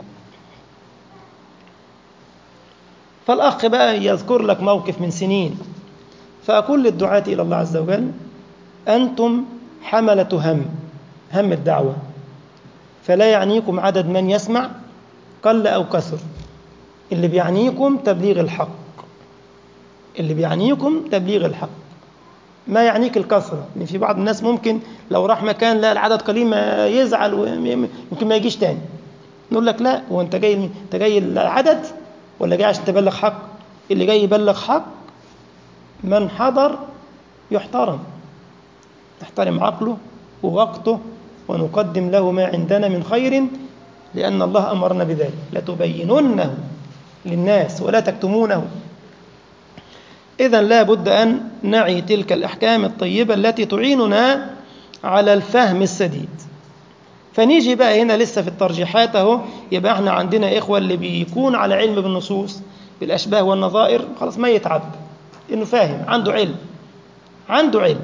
فالأخ بقى يذكر لك موقف من سنين فأقول للدعاة إلى الله عز وجل أنتم حملة هم هم الدعوة فلا يعنيكم عدد من يسمع قل أو كثر اللي بيعنيكم تبليغ الحق اللي بيعنيكم تبليغ الحق ما يعنيك الكثرة لأن في بعض الناس ممكن لو راح مكان لا العدد قليل ما يزعل ويمكن ما يجيش تاني نقول لك لا هو أنت جاي أنت جاي العدد ولا جاي عشان تبلغ حق اللي جاي يبلغ حق من حضر يحترم نحترم عقله ووقته ونقدم له ما عندنا من خير لأن الله أمرنا بذلك لتبيننه للناس ولا تكتمونه إذا لا بد أن نعي تلك الأحكام الطيبة التي تعيننا على الفهم السديد فنيجي بقى هنا لسه في الترجيحات اهو يبقى احنا عندنا إخوة اللي بيكون على علم بالنصوص بالأشباه والنظائر خلاص ما يتعب إنه فاهم عنده علم عنده علم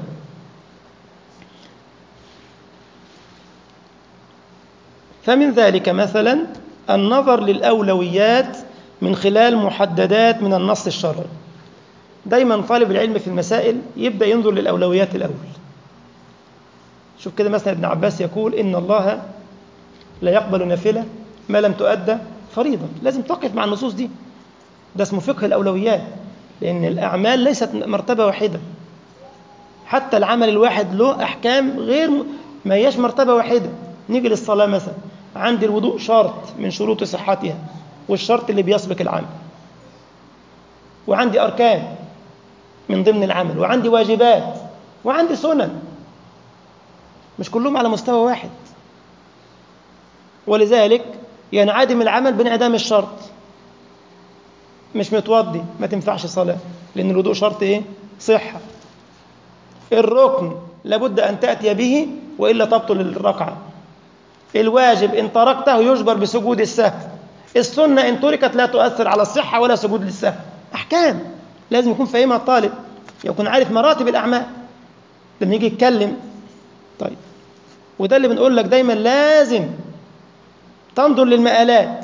فمن ذلك مثلا النظر للأولويات من خلال محددات من النص الشرعي دايما طالب العلم في المسائل يبدأ ينظر للأولويات الأول شوف كده مثلا ابن عباس يقول إن الله لا يقبل نافلة ما لم تؤدى فريضة لازم تقف مع النصوص دي ده اسمه فقه الأولويات لأن الأعمال ليست مرتبة واحدة حتى العمل الواحد له أحكام غير ما هياش مرتبة واحدة نيجي للصلاة مثلا عندي الوضوء شرط من شروط صحتها والشرط اللي بيسبق العمل وعندي أركان من ضمن العمل وعندي واجبات وعندي سنن مش كلهم على مستوى واحد ولذلك ينعدم العمل بانعدام الشرط مش متوضي ما تنفعش صلاة لأن الوضوء شرط إيه؟ صحة الركن لابد أن تأتي به وإلا تبطل الركعة الواجب إن تركته يجبر بسجود السهو السنة إن تركت لا تؤثر على الصحة ولا سجود للسهو أحكام لازم يكون فاهمها الطالب يكون عارف مراتب الأعمال لما يجي يتكلم طيب وده اللي بنقول لك دايما لازم تنظر للمآلات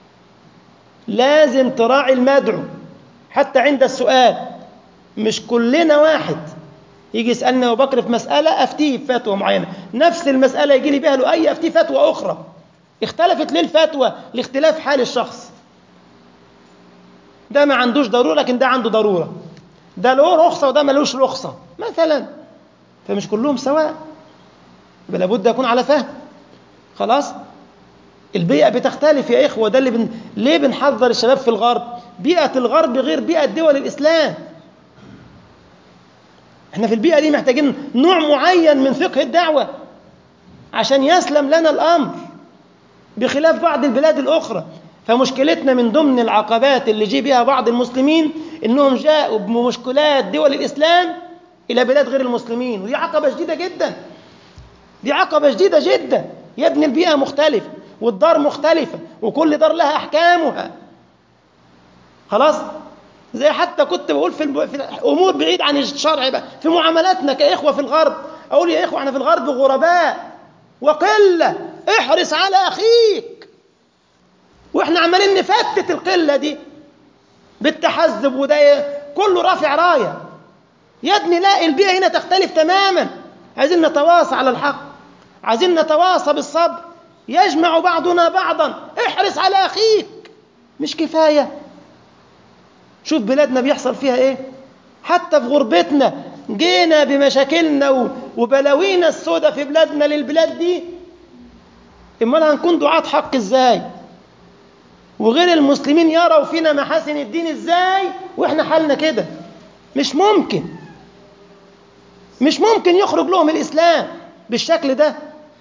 لازم تراعي المدعو حتى عند السؤال مش كلنا واحد يجي يسألنا أبو بكر في مسألة أفتيه بفتوى معينة نفس المسألة يجي لي بها له أي أفتيه فتوى أخرى اختلفت ليه الفتوى لاختلاف حال الشخص ده ما عندوش ضرورة لكن ده عنده ضرورة ده له رخصة وده ملوش رخصة مثلا فمش كلهم سواء يبقى لابد يكون على فهم خلاص البيئة بتختلف يا إخوة ده اللي بن... ليه بنحذر الشباب في الغرب بيئة الغرب غير بيئة دول الإسلام احنا في البيئة دي محتاجين نوع معين من فقه الدعوة عشان يسلم لنا الأمر بخلاف بعض البلاد الأخرى فمشكلتنا من ضمن العقبات اللي جي بها بعض المسلمين إنهم جاءوا بمشكلات دول الإسلام إلى بلاد غير المسلمين ودي عقبة شديدة جدا دي عقبة شديدة جدا يا ابني البيئة مختلفة والدار مختلفة وكل دار لها أحكامها خلاص زي حتى كنت بقول في, الب... في امور بعيد عن الشرع بقى في معاملاتنا كاخوه في الغرب اقول يا اخوه احنا في الغرب غرباء وقله احرص على اخيك واحنا عمالين نفتت القله دي بالتحزب وده كله رافع رايه يا ابني لا البيئه هنا تختلف تماما عايزين نتواصى على الحق عايزين نتواصى بالصبر يجمع بعضنا بعضا احرص على اخيك مش كفايه شوف بلادنا بيحصل فيها ايه حتى في غربتنا جينا بمشاكلنا وبلاوينا السوداء في بلادنا للبلاد دي امال هنكون دعاة حق ازاي وغير المسلمين يروا فينا محاسن الدين ازاي واحنا حالنا كده مش ممكن مش ممكن يخرج لهم الاسلام بالشكل ده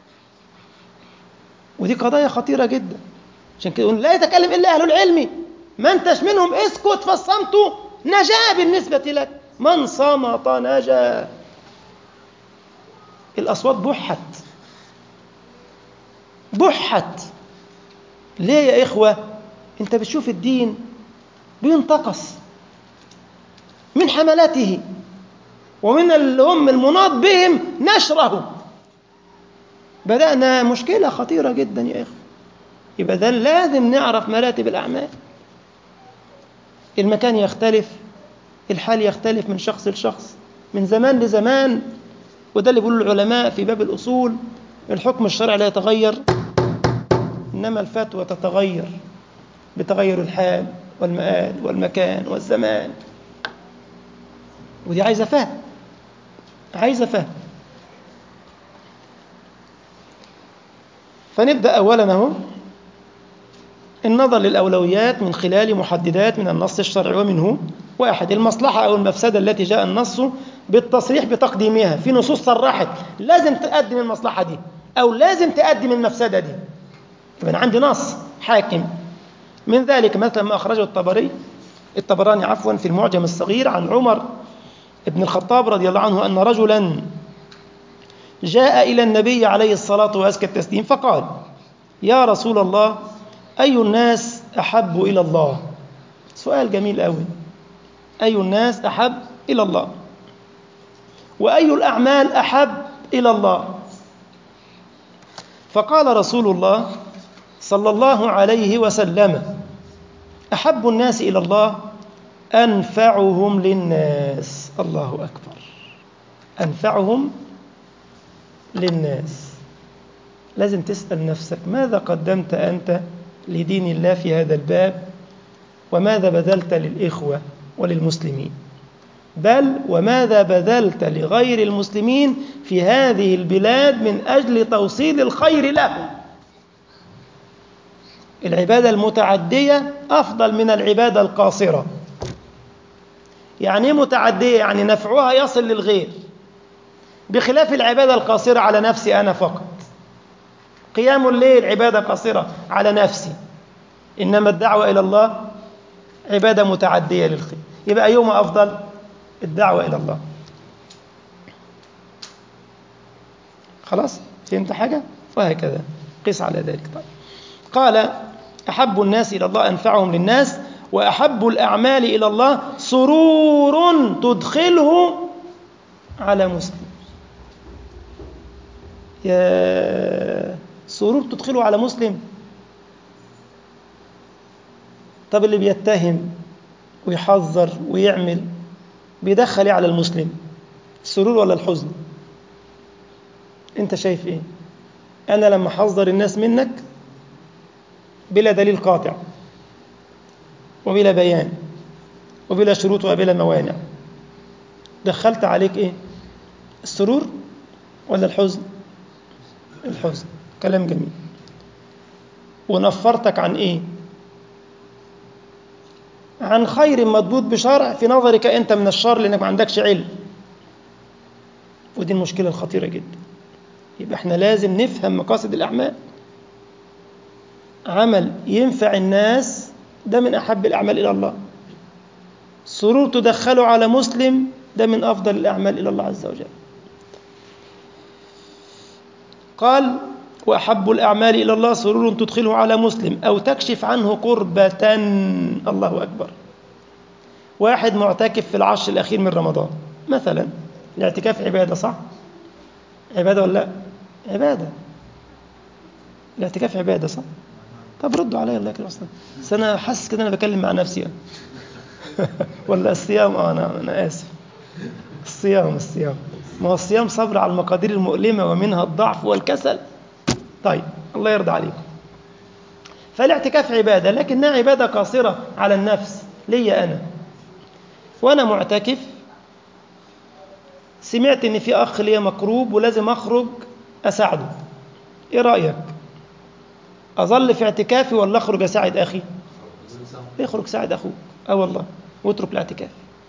ودي قضايا خطيره جدا عشان كده لا يتكلم الا اهل العلم ما انتش منهم اسكت فالصمت نجاه بالنسبه لك من صمت نجا الاصوات بحت بحت ليه يا إخوة أنت بتشوف الدين بينتقص من حملاته ومن اللي هم المناط بهم نشره بدأنا مشكلة خطيرة جدا يا إخوة يبقى ده لازم نعرف مراتب الأعمال المكان يختلف الحال يختلف من شخص لشخص من زمان لزمان وده اللي بيقوله العلماء في باب الأصول الحكم الشرعي لا يتغير إنما الفتوى تتغير بتغير الحال والمآل والمكان والزمان ودي عايزة فهم عايزة فهم فنبدأ أولا أهو النظر للأولويات من خلال محددات من النص الشرعي ومنه واحد المصلحة أو المفسدة التي جاء النص بالتصريح بتقديمها في نصوص صرحت لازم تقدم المصلحة دي أو لازم تقدم المفسدة دي يبقى عندي نص حاكم من ذلك مثلا ما أخرجه الطبري الطبراني عفوا في المعجم الصغير عن عمر بن الخطاب رضي الله عنه أن رجلا جاء إلى النبي عليه الصلاة وأزكى التسليم فقال يا رسول الله أي الناس أحب إلى الله سؤال جميل أوي أي الناس أحب إلى الله وأي الأعمال أحب إلى الله فقال رسول الله صلى الله عليه وسلم أحب الناس إلى الله أنفعهم للناس الله أكبر أنفعهم للناس لازم تسأل نفسك ماذا قدمت أنت لدين الله في هذا الباب وماذا بذلت للإخوة وللمسلمين بل وماذا بذلت لغير المسلمين في هذه البلاد من أجل توصيل الخير لهم العبادة المتعدية أفضل من العبادة القاصرة يعني ايه متعدية يعني نفعها يصل للغير بخلاف العبادة القاصرة على نفسي أنا فقط قيام الليل عبادة قاصرة على نفسي إنما الدعوة إلى الله عبادة متعدية للخير يبقى أيهما أفضل الدعوة إلى الله خلاص فهمت حاجة وهكذا قس على ذلك طيب قال أحب الناس إلى الله أنفعهم للناس وأحب الأعمال إلى الله سرور تدخله على مسلم يا سرور تدخله على مسلم طب اللي بيتهم ويحذر ويعمل بيدخل ايه على المسلم السرور ولا الحزن انت شايف ايه انا لما احذر الناس منك بلا دليل قاطع وبلا بيان وبلا شروط وبلا موانع دخلت عليك ايه السرور ولا الحزن الحزن كلام جميل ونفرتك عن ايه عن خير مضبوط بشرع في نظرك انت من الشر لانك ما عندكش علم ودي المشكله الخطيره جدا يبقى احنا لازم نفهم مقاصد الاعمال عمل ينفع الناس ده من احب الاعمال الى الله سرور تدخله على مسلم ده من افضل الاعمال الى الله عز وجل قال واحب الاعمال الى الله سرور تدخله على مسلم او تكشف عنه قربة الله اكبر واحد معتكف في العشر الاخير من رمضان مثلا الاعتكاف عباده صح عباده ولا لا عباده الاعتكاف عباده صح طب ردوا عليا الله يكرم اصلا بس انا حاسس كده انا بكلم مع نفسي يعني. ولا الصيام اه انا انا اسف الصيام الصيام ما هو الصيام صبر على المقادير المؤلمه ومنها الضعف والكسل طيب الله يرضى عليكم فالاعتكاف عبادة لكنها عبادة قاصرة على النفس لي أنا وأنا معتكف سمعت إن في أخ ليا مكروب ولازم أخرج أساعده إيه رأيك؟ أظل في اعتكافي ولا أخرج أساعد أخي؟ اخرج ساعد أخوك أه والله واترك الاعتكاف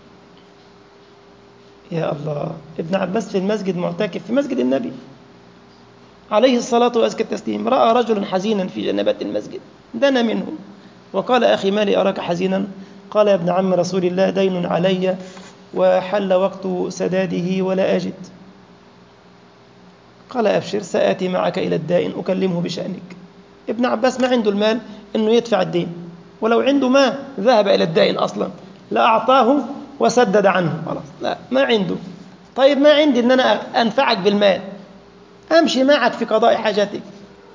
يا الله ابن عباس في المسجد معتكف في مسجد النبي عليه الصلاة وأزكى التسليم رأى رجلا حزينا في جنبات المسجد دنا منه وقال أخي ما لي أراك حزينا قال يا ابن عم رسول الله دين علي وحل وقت سداده ولا أجد قال أبشر سآتي معك إلى الدائن أكلمه بشأنك ابن عباس ما عنده المال أنه يدفع الدين ولو عنده ما ذهب إلى الدائن أصلا لا أعطاه وسدد عنه خلاص لا ما عنده طيب ما عندي أن أنا أنفعك بالمال أمشي معك في قضاء حاجتك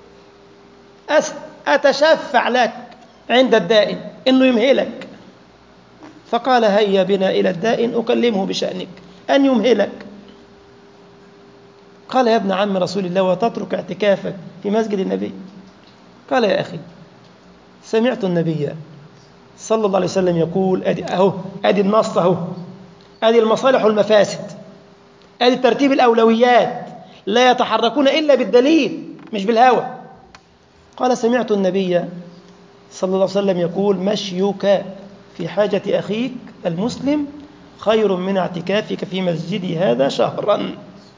أتشفع لك عند الدائن أنه يمهلك فقال هيا بنا إلى الدائن أكلمه بشأنك أن يمهلك قال يا ابن عم رسول الله وتترك اعتكافك في مسجد النبي قال يا أخي سمعت النبي صلى الله عليه وسلم يقول أدي أهو أدي النص أهو أدي المصالح والمفاسد أدي ترتيب الأولويات لا يتحركون إلا بالدليل مش بالهوى قال سمعت النبي صلى الله عليه وسلم يقول مشيك في حاجة أخيك المسلم خير من اعتكافك في مسجدي هذا شهرا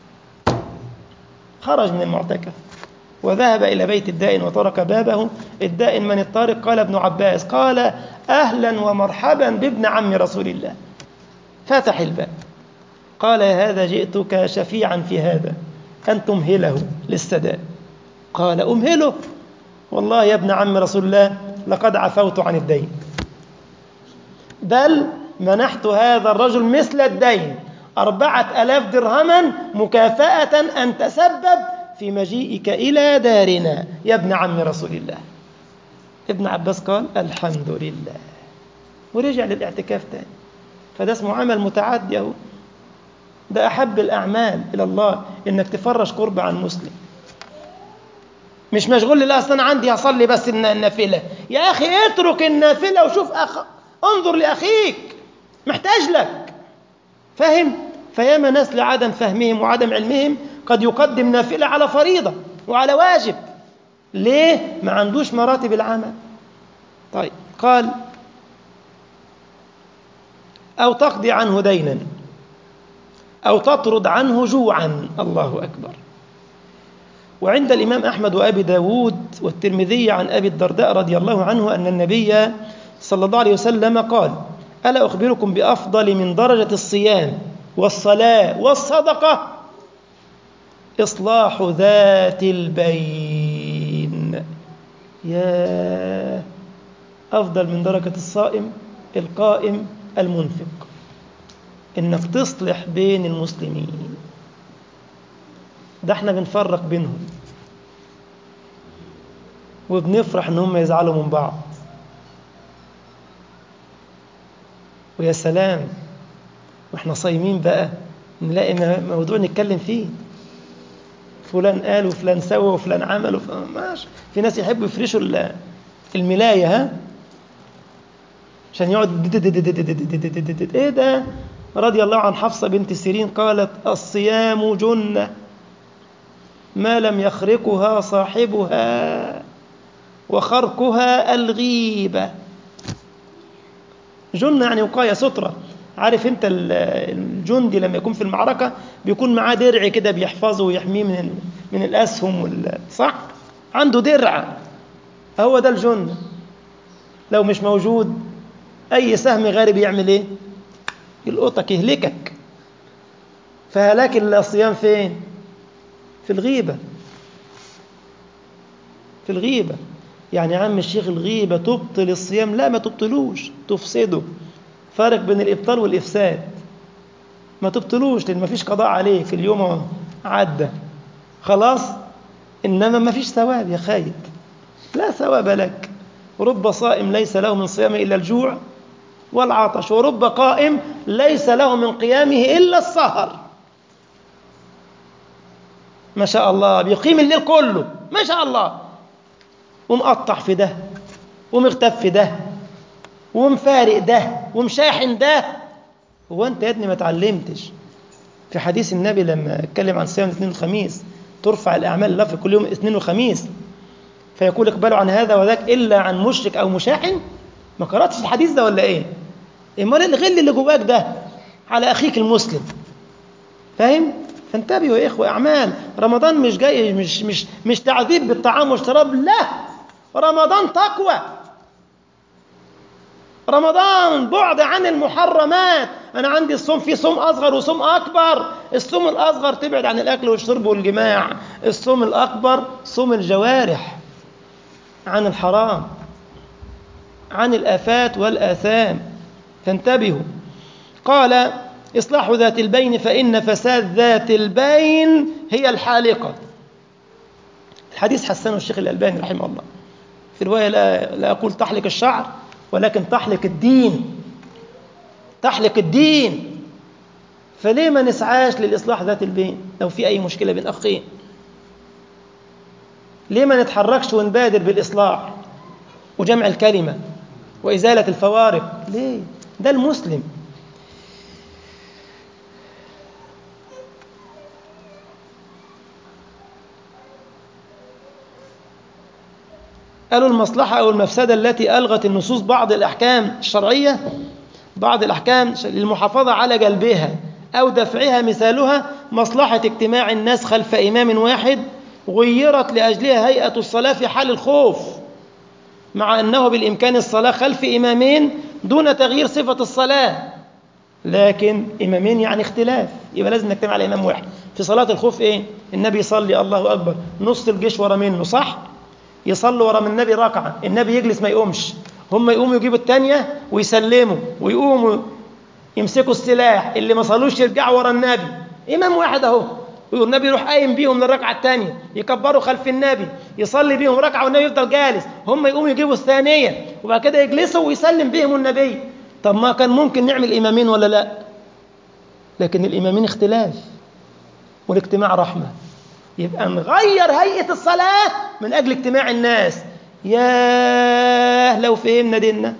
خرج من المعتكف وذهب إلى بيت الدائن وترك بابه الدائن من الطارق قال ابن عباس قال أهلا ومرحبا بابن عم رسول الله فتح الباب قال يا هذا جئتك شفيعا في هذا أن تمهله للسداد قال أمهله والله يا ابن عم رسول الله لقد عفوت عن الدين بل منحت هذا الرجل مثل الدين أربعة ألاف درهما مكافأة أن تسبب في مجيئك إلى دارنا يا ابن عم رسول الله ابن عباس قال الحمد لله ورجع للاعتكاف تاني فده اسمه عمل متعدي اهو ده أحب الأعمال إلى الله إنك تفرش قرب عن مسلم مش مشغول لا أصلا أنا عندي هصلي بس النافلة يا أخي اترك النافلة وشوف أخ... انظر لأخيك محتاج لك فاهم فياما ناس لعدم فهمهم وعدم علمهم قد يقدم نافلة على فريضة وعلى واجب ليه ما عندوش مراتب العمل طيب قال أو تقضي عنه دينا أو تطرد عنه جوعا الله أكبر وعند الإمام أحمد وأبي داود والترمذي عن أبي الدرداء رضي الله عنه أن النبي صلى الله عليه وسلم قال ألا أخبركم بأفضل من درجة الصيام والصلاة والصدقة إصلاح ذات البين يا أفضل من درجة الصائم القائم المنفق إنك تصلح بين المسلمين ده احنا بنفرق بينهم وبنفرح ان هم يزعلوا من بعض ويا سلام واحنا صايمين بقى نلاقي موضوع نتكلم فيه فلان قال وفلان سوى وفلان عمل وفلان ماشي في ناس يحبوا يفرشوا الملاية ها عشان يقعد ايه ده رضي الله عن حفصة بنت سيرين قالت الصيام جنة ما لم يخرقها صاحبها وخرقها الغيبة جنة يعني وقاية سترة عارف انت الجندي لما يكون في المعركة بيكون معاه درع كده بيحفظه ويحميه من من الأسهم وال... صح عنده درع هو ده الجنة لو مش موجود أي سهم غارب يعمل إيه يلقطك يهلكك فهلاك الصيام فين في الغيبة في الغيبة يعني يا عم الشيخ الغيبة تبطل الصيام لا ما تبطلوش تفسده فارق بين الإبطال والإفساد ما تبطلوش لأن ما فيش قضاء عليك اليوم عدى خلاص إنما ما فيش ثواب يا خايب لا ثواب لك رب صائم ليس له من صيامه إلا الجوع والعطش ورب قائم ليس له من قيامه إلا السهر ما شاء الله بيقيم الليل كله ما شاء الله ومقطع في ده ومغتف في ده ومفارق ده ومشاحن ده هو انت يا ابني ما اتعلمتش في حديث النبي لما اتكلم عن صيام الاثنين والخميس ترفع الاعمال الله في كل يوم اثنين وخميس فيقول اقبلوا عن هذا وذاك الا عن مشرك او مشاحن ما قرأتش الحديث ده ولا ايه امال الغل اللي جواك ده على اخيك المسلم فاهم فانتبهوا يا اخوه اعمال رمضان مش جاي مش مش مش تعذيب بالطعام والشراب لا رمضان تقوى رمضان بعد عن المحرمات انا عندي الصوم في صوم اصغر وصوم اكبر الصوم الاصغر تبعد عن الاكل والشرب والجماع الصوم الاكبر صوم الجوارح عن الحرام عن الافات والاثام فانتبهوا قال اصلاح ذات البين فان فساد ذات البين هي الحالقه الحديث حسنه الشيخ الالباني رحمه الله في روايه لا, لا اقول تحلق الشعر ولكن تحلق الدين تحلق الدين فليه ما نسعاش للإصلاح ذات البين لو في أي مشكلة بين أخين ليه ما نتحركش ونبادر بالإصلاح وجمع الكلمة وإزالة الفوارق ليه ده المسلم قالوا المصلحة أو المفسدة التي ألغت النصوص بعض الأحكام الشرعية بعض الأحكام للمحافظة على جلبها أو دفعها مثالها مصلحة اجتماع الناس خلف إمام واحد غيرت لأجلها هيئة الصلاة في حال الخوف مع أنه بالإمكان الصلاة خلف إمامين دون تغيير صفة الصلاة لكن إمامين يعني اختلاف يبقى لازم نجتمع على إمام واحد في صلاة الخوف إيه النبي يصلي الله أكبر نص الجيش ورا منه صح يصلوا ورا من النبي ركعة النبي يجلس ما يقومش هم يقوموا يجيبوا الثانية ويسلموا ويقوموا يمسكوا السلاح اللي ما صلوش يرجعوا ورا النبي إمام واحد أهو والنبي يروح قايم بيهم من الركعة الثانية يكبروا خلف النبي يصلي بيهم ركعة والنبي يفضل جالس هم يقوموا يجيبوا الثانية وبعد كده يجلسوا ويسلم بيهم النبي طب ما كان ممكن نعمل إمامين ولا لا لكن الإمامين اختلاف والاجتماع رحمة يبقى نغير هيئة الصلاة من أجل اجتماع الناس ياه لو فهمنا ديننا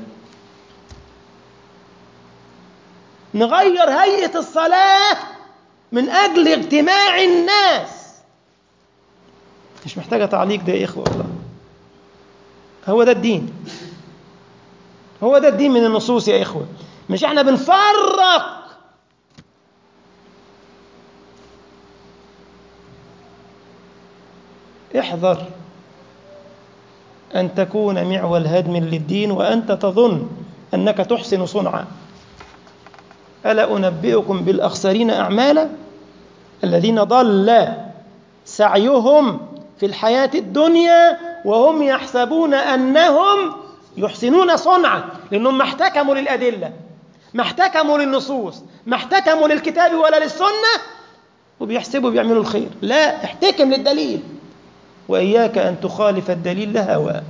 نغير هيئة الصلاة من أجل اجتماع الناس مش محتاجة تعليق ده يا إخوة والله هو ده الدين هو ده الدين من النصوص يا إخوة مش احنا بنفرق احذر أن تكون معول هدم للدين وأنت تظن أنك تحسن صنعا ألا أنبئكم بالأخسرين أعمالا الذين ضل سعيهم في الحياة الدنيا وهم يحسبون أنهم يحسنون صنعا لأنهم ما احتكموا للأدلة ما احتكموا للنصوص ما احتكموا للكتاب ولا للسنة وبيحسبوا بيعملوا الخير لا احتكم للدليل وإياك أن تخالف الدليل لهوى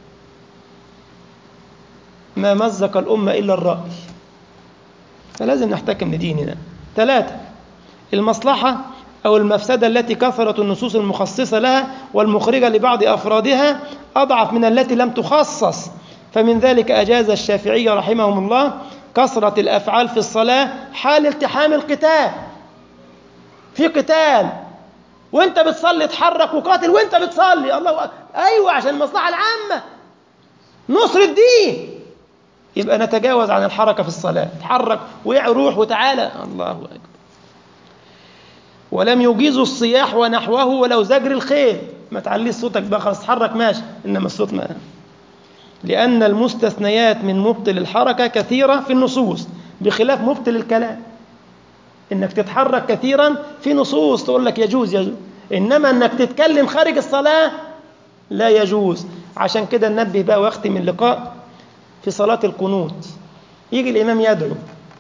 ما مزق الأمة إلا الرأي فلازم نحتكم لديننا ثلاثة المصلحة أو المفسدة التي كثرت النصوص المخصصة لها والمخرجة لبعض أفرادها أضعف من التي لم تخصص فمن ذلك أجاز الشافعي رحمهم الله كثرة الأفعال في الصلاة حال التحام القتال في قتال وانت بتصلي اتحرك وقاتل وانت بتصلي الله أكبر. ايوه عشان المصلحه العامه نصر الدين يبقى نتجاوز عن الحركه في الصلاه اتحرك وروح وتعالى الله اكبر ولم يجيزوا الصياح ونحوه ولو زجر الخيل ما تعليش صوتك بقى خلاص اتحرك ماشي انما الصوت ما لان المستثنيات من مبطل الحركه كثيره في النصوص بخلاف مبطل الكلام انك تتحرك كثيرا في نصوص تقول لك يجوز يجوز انما انك تتكلم خارج الصلاه لا يجوز عشان كده ننبه بقى واختم اللقاء في صلاه القنوت يجي الامام يدعو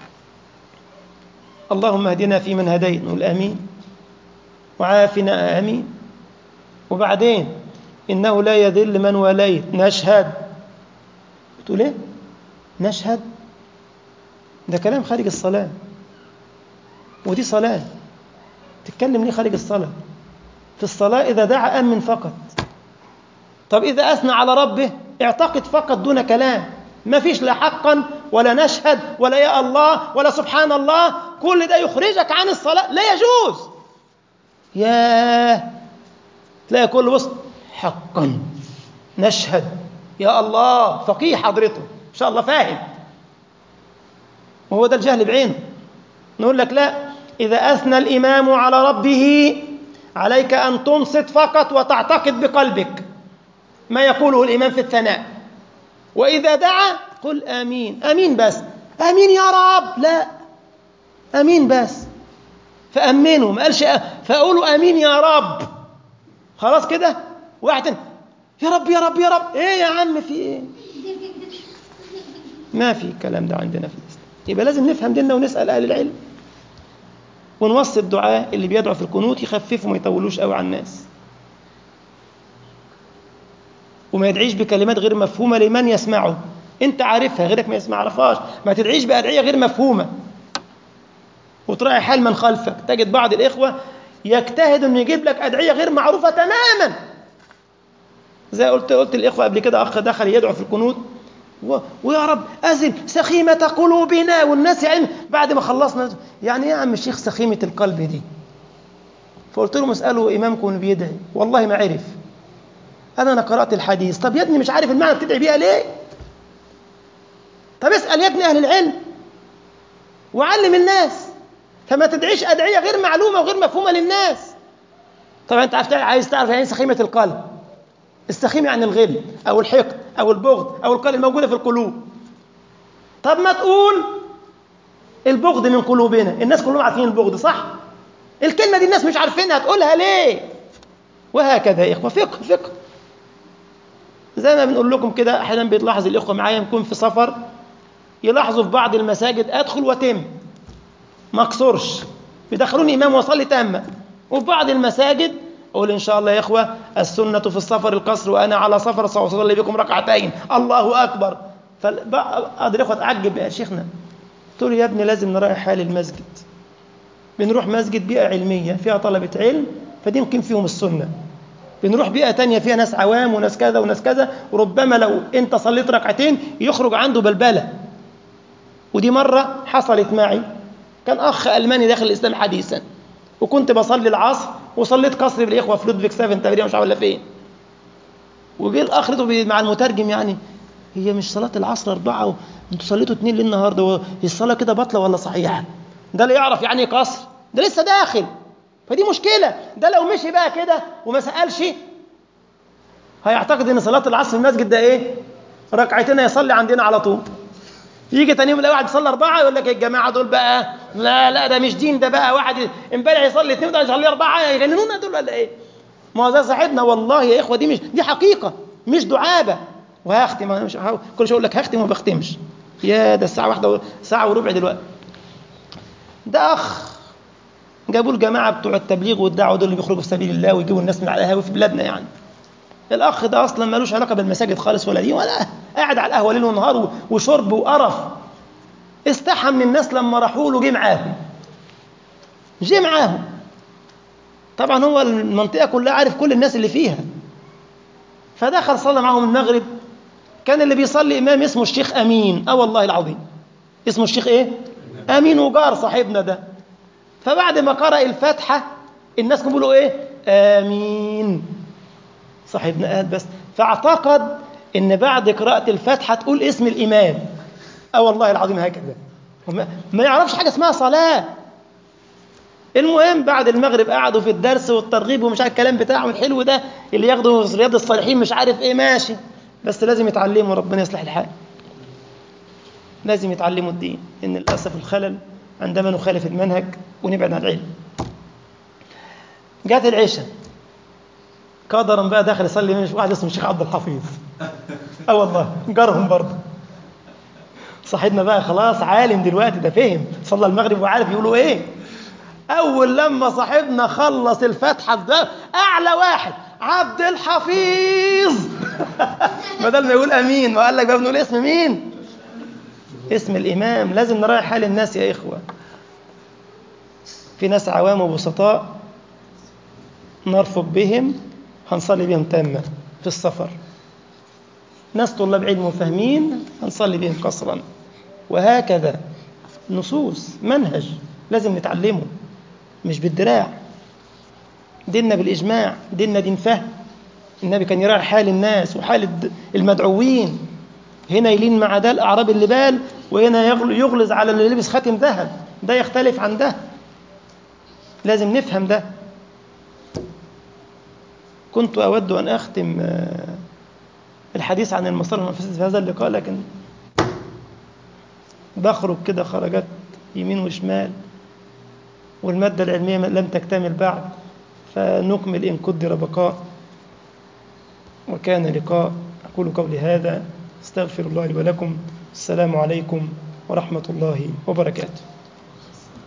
اللهم اهدنا فيمن هديت نقول امين وعافنا امين وبعدين انه لا يذل من وليت نشهد بتقول ايه نشهد ده كلام خارج الصلاه ودي صلاة تتكلم ليه خارج الصلاة في الصلاة إذا دعا أمن فقط طب إذا أثنى على ربه اعتقد فقط دون كلام ما فيش لا حقا ولا نشهد ولا يا الله ولا سبحان الله كل ده يخرجك عن الصلاة لا يجوز ياه تلاقي كل وسط حقا نشهد يا الله فقيه حضرته إن شاء الله فاهم وهو ده الجهل بعينه نقول لك لا إذا أثنى الإمام على ربه عليك أن تنصت فقط وتعتقد بقلبك ما يقوله الإمام في الثناء وإذا دعا قل آمين آمين بس آمين يا رب لا آمين بس فأمنوا ما قالش فقولوا آمين يا رب خلاص كده واحد يا رب يا رب يا رب ايه يا عم في ايه ما في الكلام ده عندنا في الإسلام يبقى لازم نفهم ديننا ونسأل أهل العلم ونوصي الدعاء اللي بيدعوا في القنوت يخففوا ما يطولوش قوي على الناس وما يدعيش بكلمات غير مفهومة لمن يسمعه انت عارفها غيرك ما يسمع عرفهاش ما تدعيش بأدعية غير مفهومة وتراعي حال من خلفك تجد بعض الإخوة يجتهد انه يجيب لك أدعية غير معروفة تماما زي قلت قلت الإخوة قبل كده أخ دخل يدعو في القنوت و... ويا رب أزل سخيمة قلوبنا والناس يعني بعد ما خلصنا يعني ايه يا عم الشيخ سخيمة القلب دي فقلت لهم اسألوا إمامكم بيدعي والله ما عرف أنا أنا قرأت الحديث طب يا ابني مش عارف المعنى بتدعي بيها ليه طب اسأل يا ابني أهل العلم وعلم الناس فما تدعيش أدعية غير معلومة وغير مفهومة للناس طبعا أنت عايز تعرف يعني سخيمة القلب السخيمة يعني الغل أو الحقد أو البغض أو القلب الموجودة في القلوب طب ما تقول البغض من قلوبنا الناس كلهم عارفين البغض صح الكلمة دي الناس مش عارفينها تقولها ليه وهكذا يا إخوة فقه فقه زي ما بنقول لكم كده أحيانا بيتلاحظ الإخوة معايا نكون في سفر يلاحظوا في بعض المساجد أدخل وتم ما أقصرش بيدخلوني إمام وصلي تامة وفي بعض المساجد أقول إن شاء الله يا إخوة السنة في السفر القصر وأنا على سفر سأصلي بكم ركعتين الله أكبر فبعض الإخوة تعجب يا شيخنا قلت له يا ابني لازم نراعي حال المسجد بنروح مسجد بيئة علمية فيها طلبة علم فدي يمكن فيهم السنة بنروح بيئة تانية فيها ناس عوام وناس كذا وناس كذا وربما لو انت صليت ركعتين يخرج عنده بلبلة ودي مرة حصلت معي كان أخ ألماني داخل الإسلام حديثا وكنت بصلي العصر وصليت قصر بالإخوة في لودفيك 7 تقريبا مش عارف ولا فين وجه الأخ لقيته مع المترجم يعني هي مش صلاة العصر أربعة وانتوا صليتوا اتنين ليه النهاردة الصلاة كده باطلة ولا صحيحة ده اللي يعرف يعني ايه قصر ده لسه داخل فدي مشكلة ده لو مشي بقى كده وما سألش هيعتقد ان صلاة العصر في المسجد ده ايه ركعتين يصلي عندنا على طول يجي تاني يوم يلاقي واحد يصلي أربعة يقول لك الجماعة دول بقى لا لا ده مش دين ده بقى واحد امبارح يصلي اثنين وده يصلي أربعة يجننونا دول ولا إيه؟ ما هو ده صاحبنا والله يا إخوة دي مش دي حقيقة مش دعابة وهختم أنا مش كل شوية أقول لك هختم وما بختمش يا ده الساعة واحدة ساعة وربع دلوقتي ده أخ جابوا الجماعة بتوع التبليغ والدعوة دول اللي بيخرجوا في سبيل الله ويجيبوا الناس من على القهوة في بلادنا يعني الأخ ده أصلا ملوش علاقة بالمساجد خالص ولا دي ولا قاعد على القهوة ليل ونهار وشرب وقرف استحى من الناس لما راحوا له جه معاهم جه معاهم طبعا هو المنطقة كلها عارف كل الناس اللي فيها فدخل صلى معاهم المغرب كان اللي بيصلي إمام اسمه الشيخ أمين أه والله العظيم اسمه الشيخ إيه؟ أمين وجار صاحبنا ده فبعد ما قرأ الفاتحة الناس كانوا بيقولوا إيه؟ آمين صاحبنا قال بس فاعتقد ان بعد قراءة الفاتحة تقول اسم الإمام اه والله العظيم هكذا ما يعرفش حاجة اسمها صلاة المهم بعد المغرب قعدوا في الدرس والترغيب ومش عارف الكلام بتاعهم الحلو ده اللي ياخدوا رياض الصالحين مش عارف ايه ماشي بس لازم يتعلموا ربنا يصلح الحال لازم يتعلموا الدين ان للاسف الخلل عندما نخالف المنهج ونبعد عن العلم جات العشاء قدرا بقى داخل يصلي من واحد اسمه الشيخ عبد الحفيظ اه والله جارهم برضه صاحبنا بقى خلاص عالم دلوقتي ده فهم صلى المغرب وعارف يقولوا ايه اول لما صاحبنا خلص الفاتحه ده اعلى واحد عبد الحفيظ بدل ما يقول امين وقال لك بقى بنقول اسم مين اسم الامام لازم نراعي حال الناس يا اخوه في ناس عوام وبسطاء نرفق بهم هنصلي بهم تامة في السفر ناس طلاب علم وفاهمين هنصلي بهم قصرا وهكذا نصوص منهج لازم نتعلمه مش بالدراع ديننا بالإجماع ديننا دين فهم النبي كان يراعي حال الناس وحال المدعوين هنا يلين مع ده الأعراب اللي بال وهنا يغلظ على اللي لبس خاتم ذهب ده يختلف عن ده لازم نفهم ده كنت أود أن أختم الحديث عن المصالح والمفاسد في هذا اللقاء لكن بخرج كده خرجات يمين وشمال والمادة العلمية لم تكتمل بعد فنكمل إن قدر بقاء وكان لقاء أقول قولي هذا استغفر الله لي ولكم السلام عليكم ورحمة الله وبركاته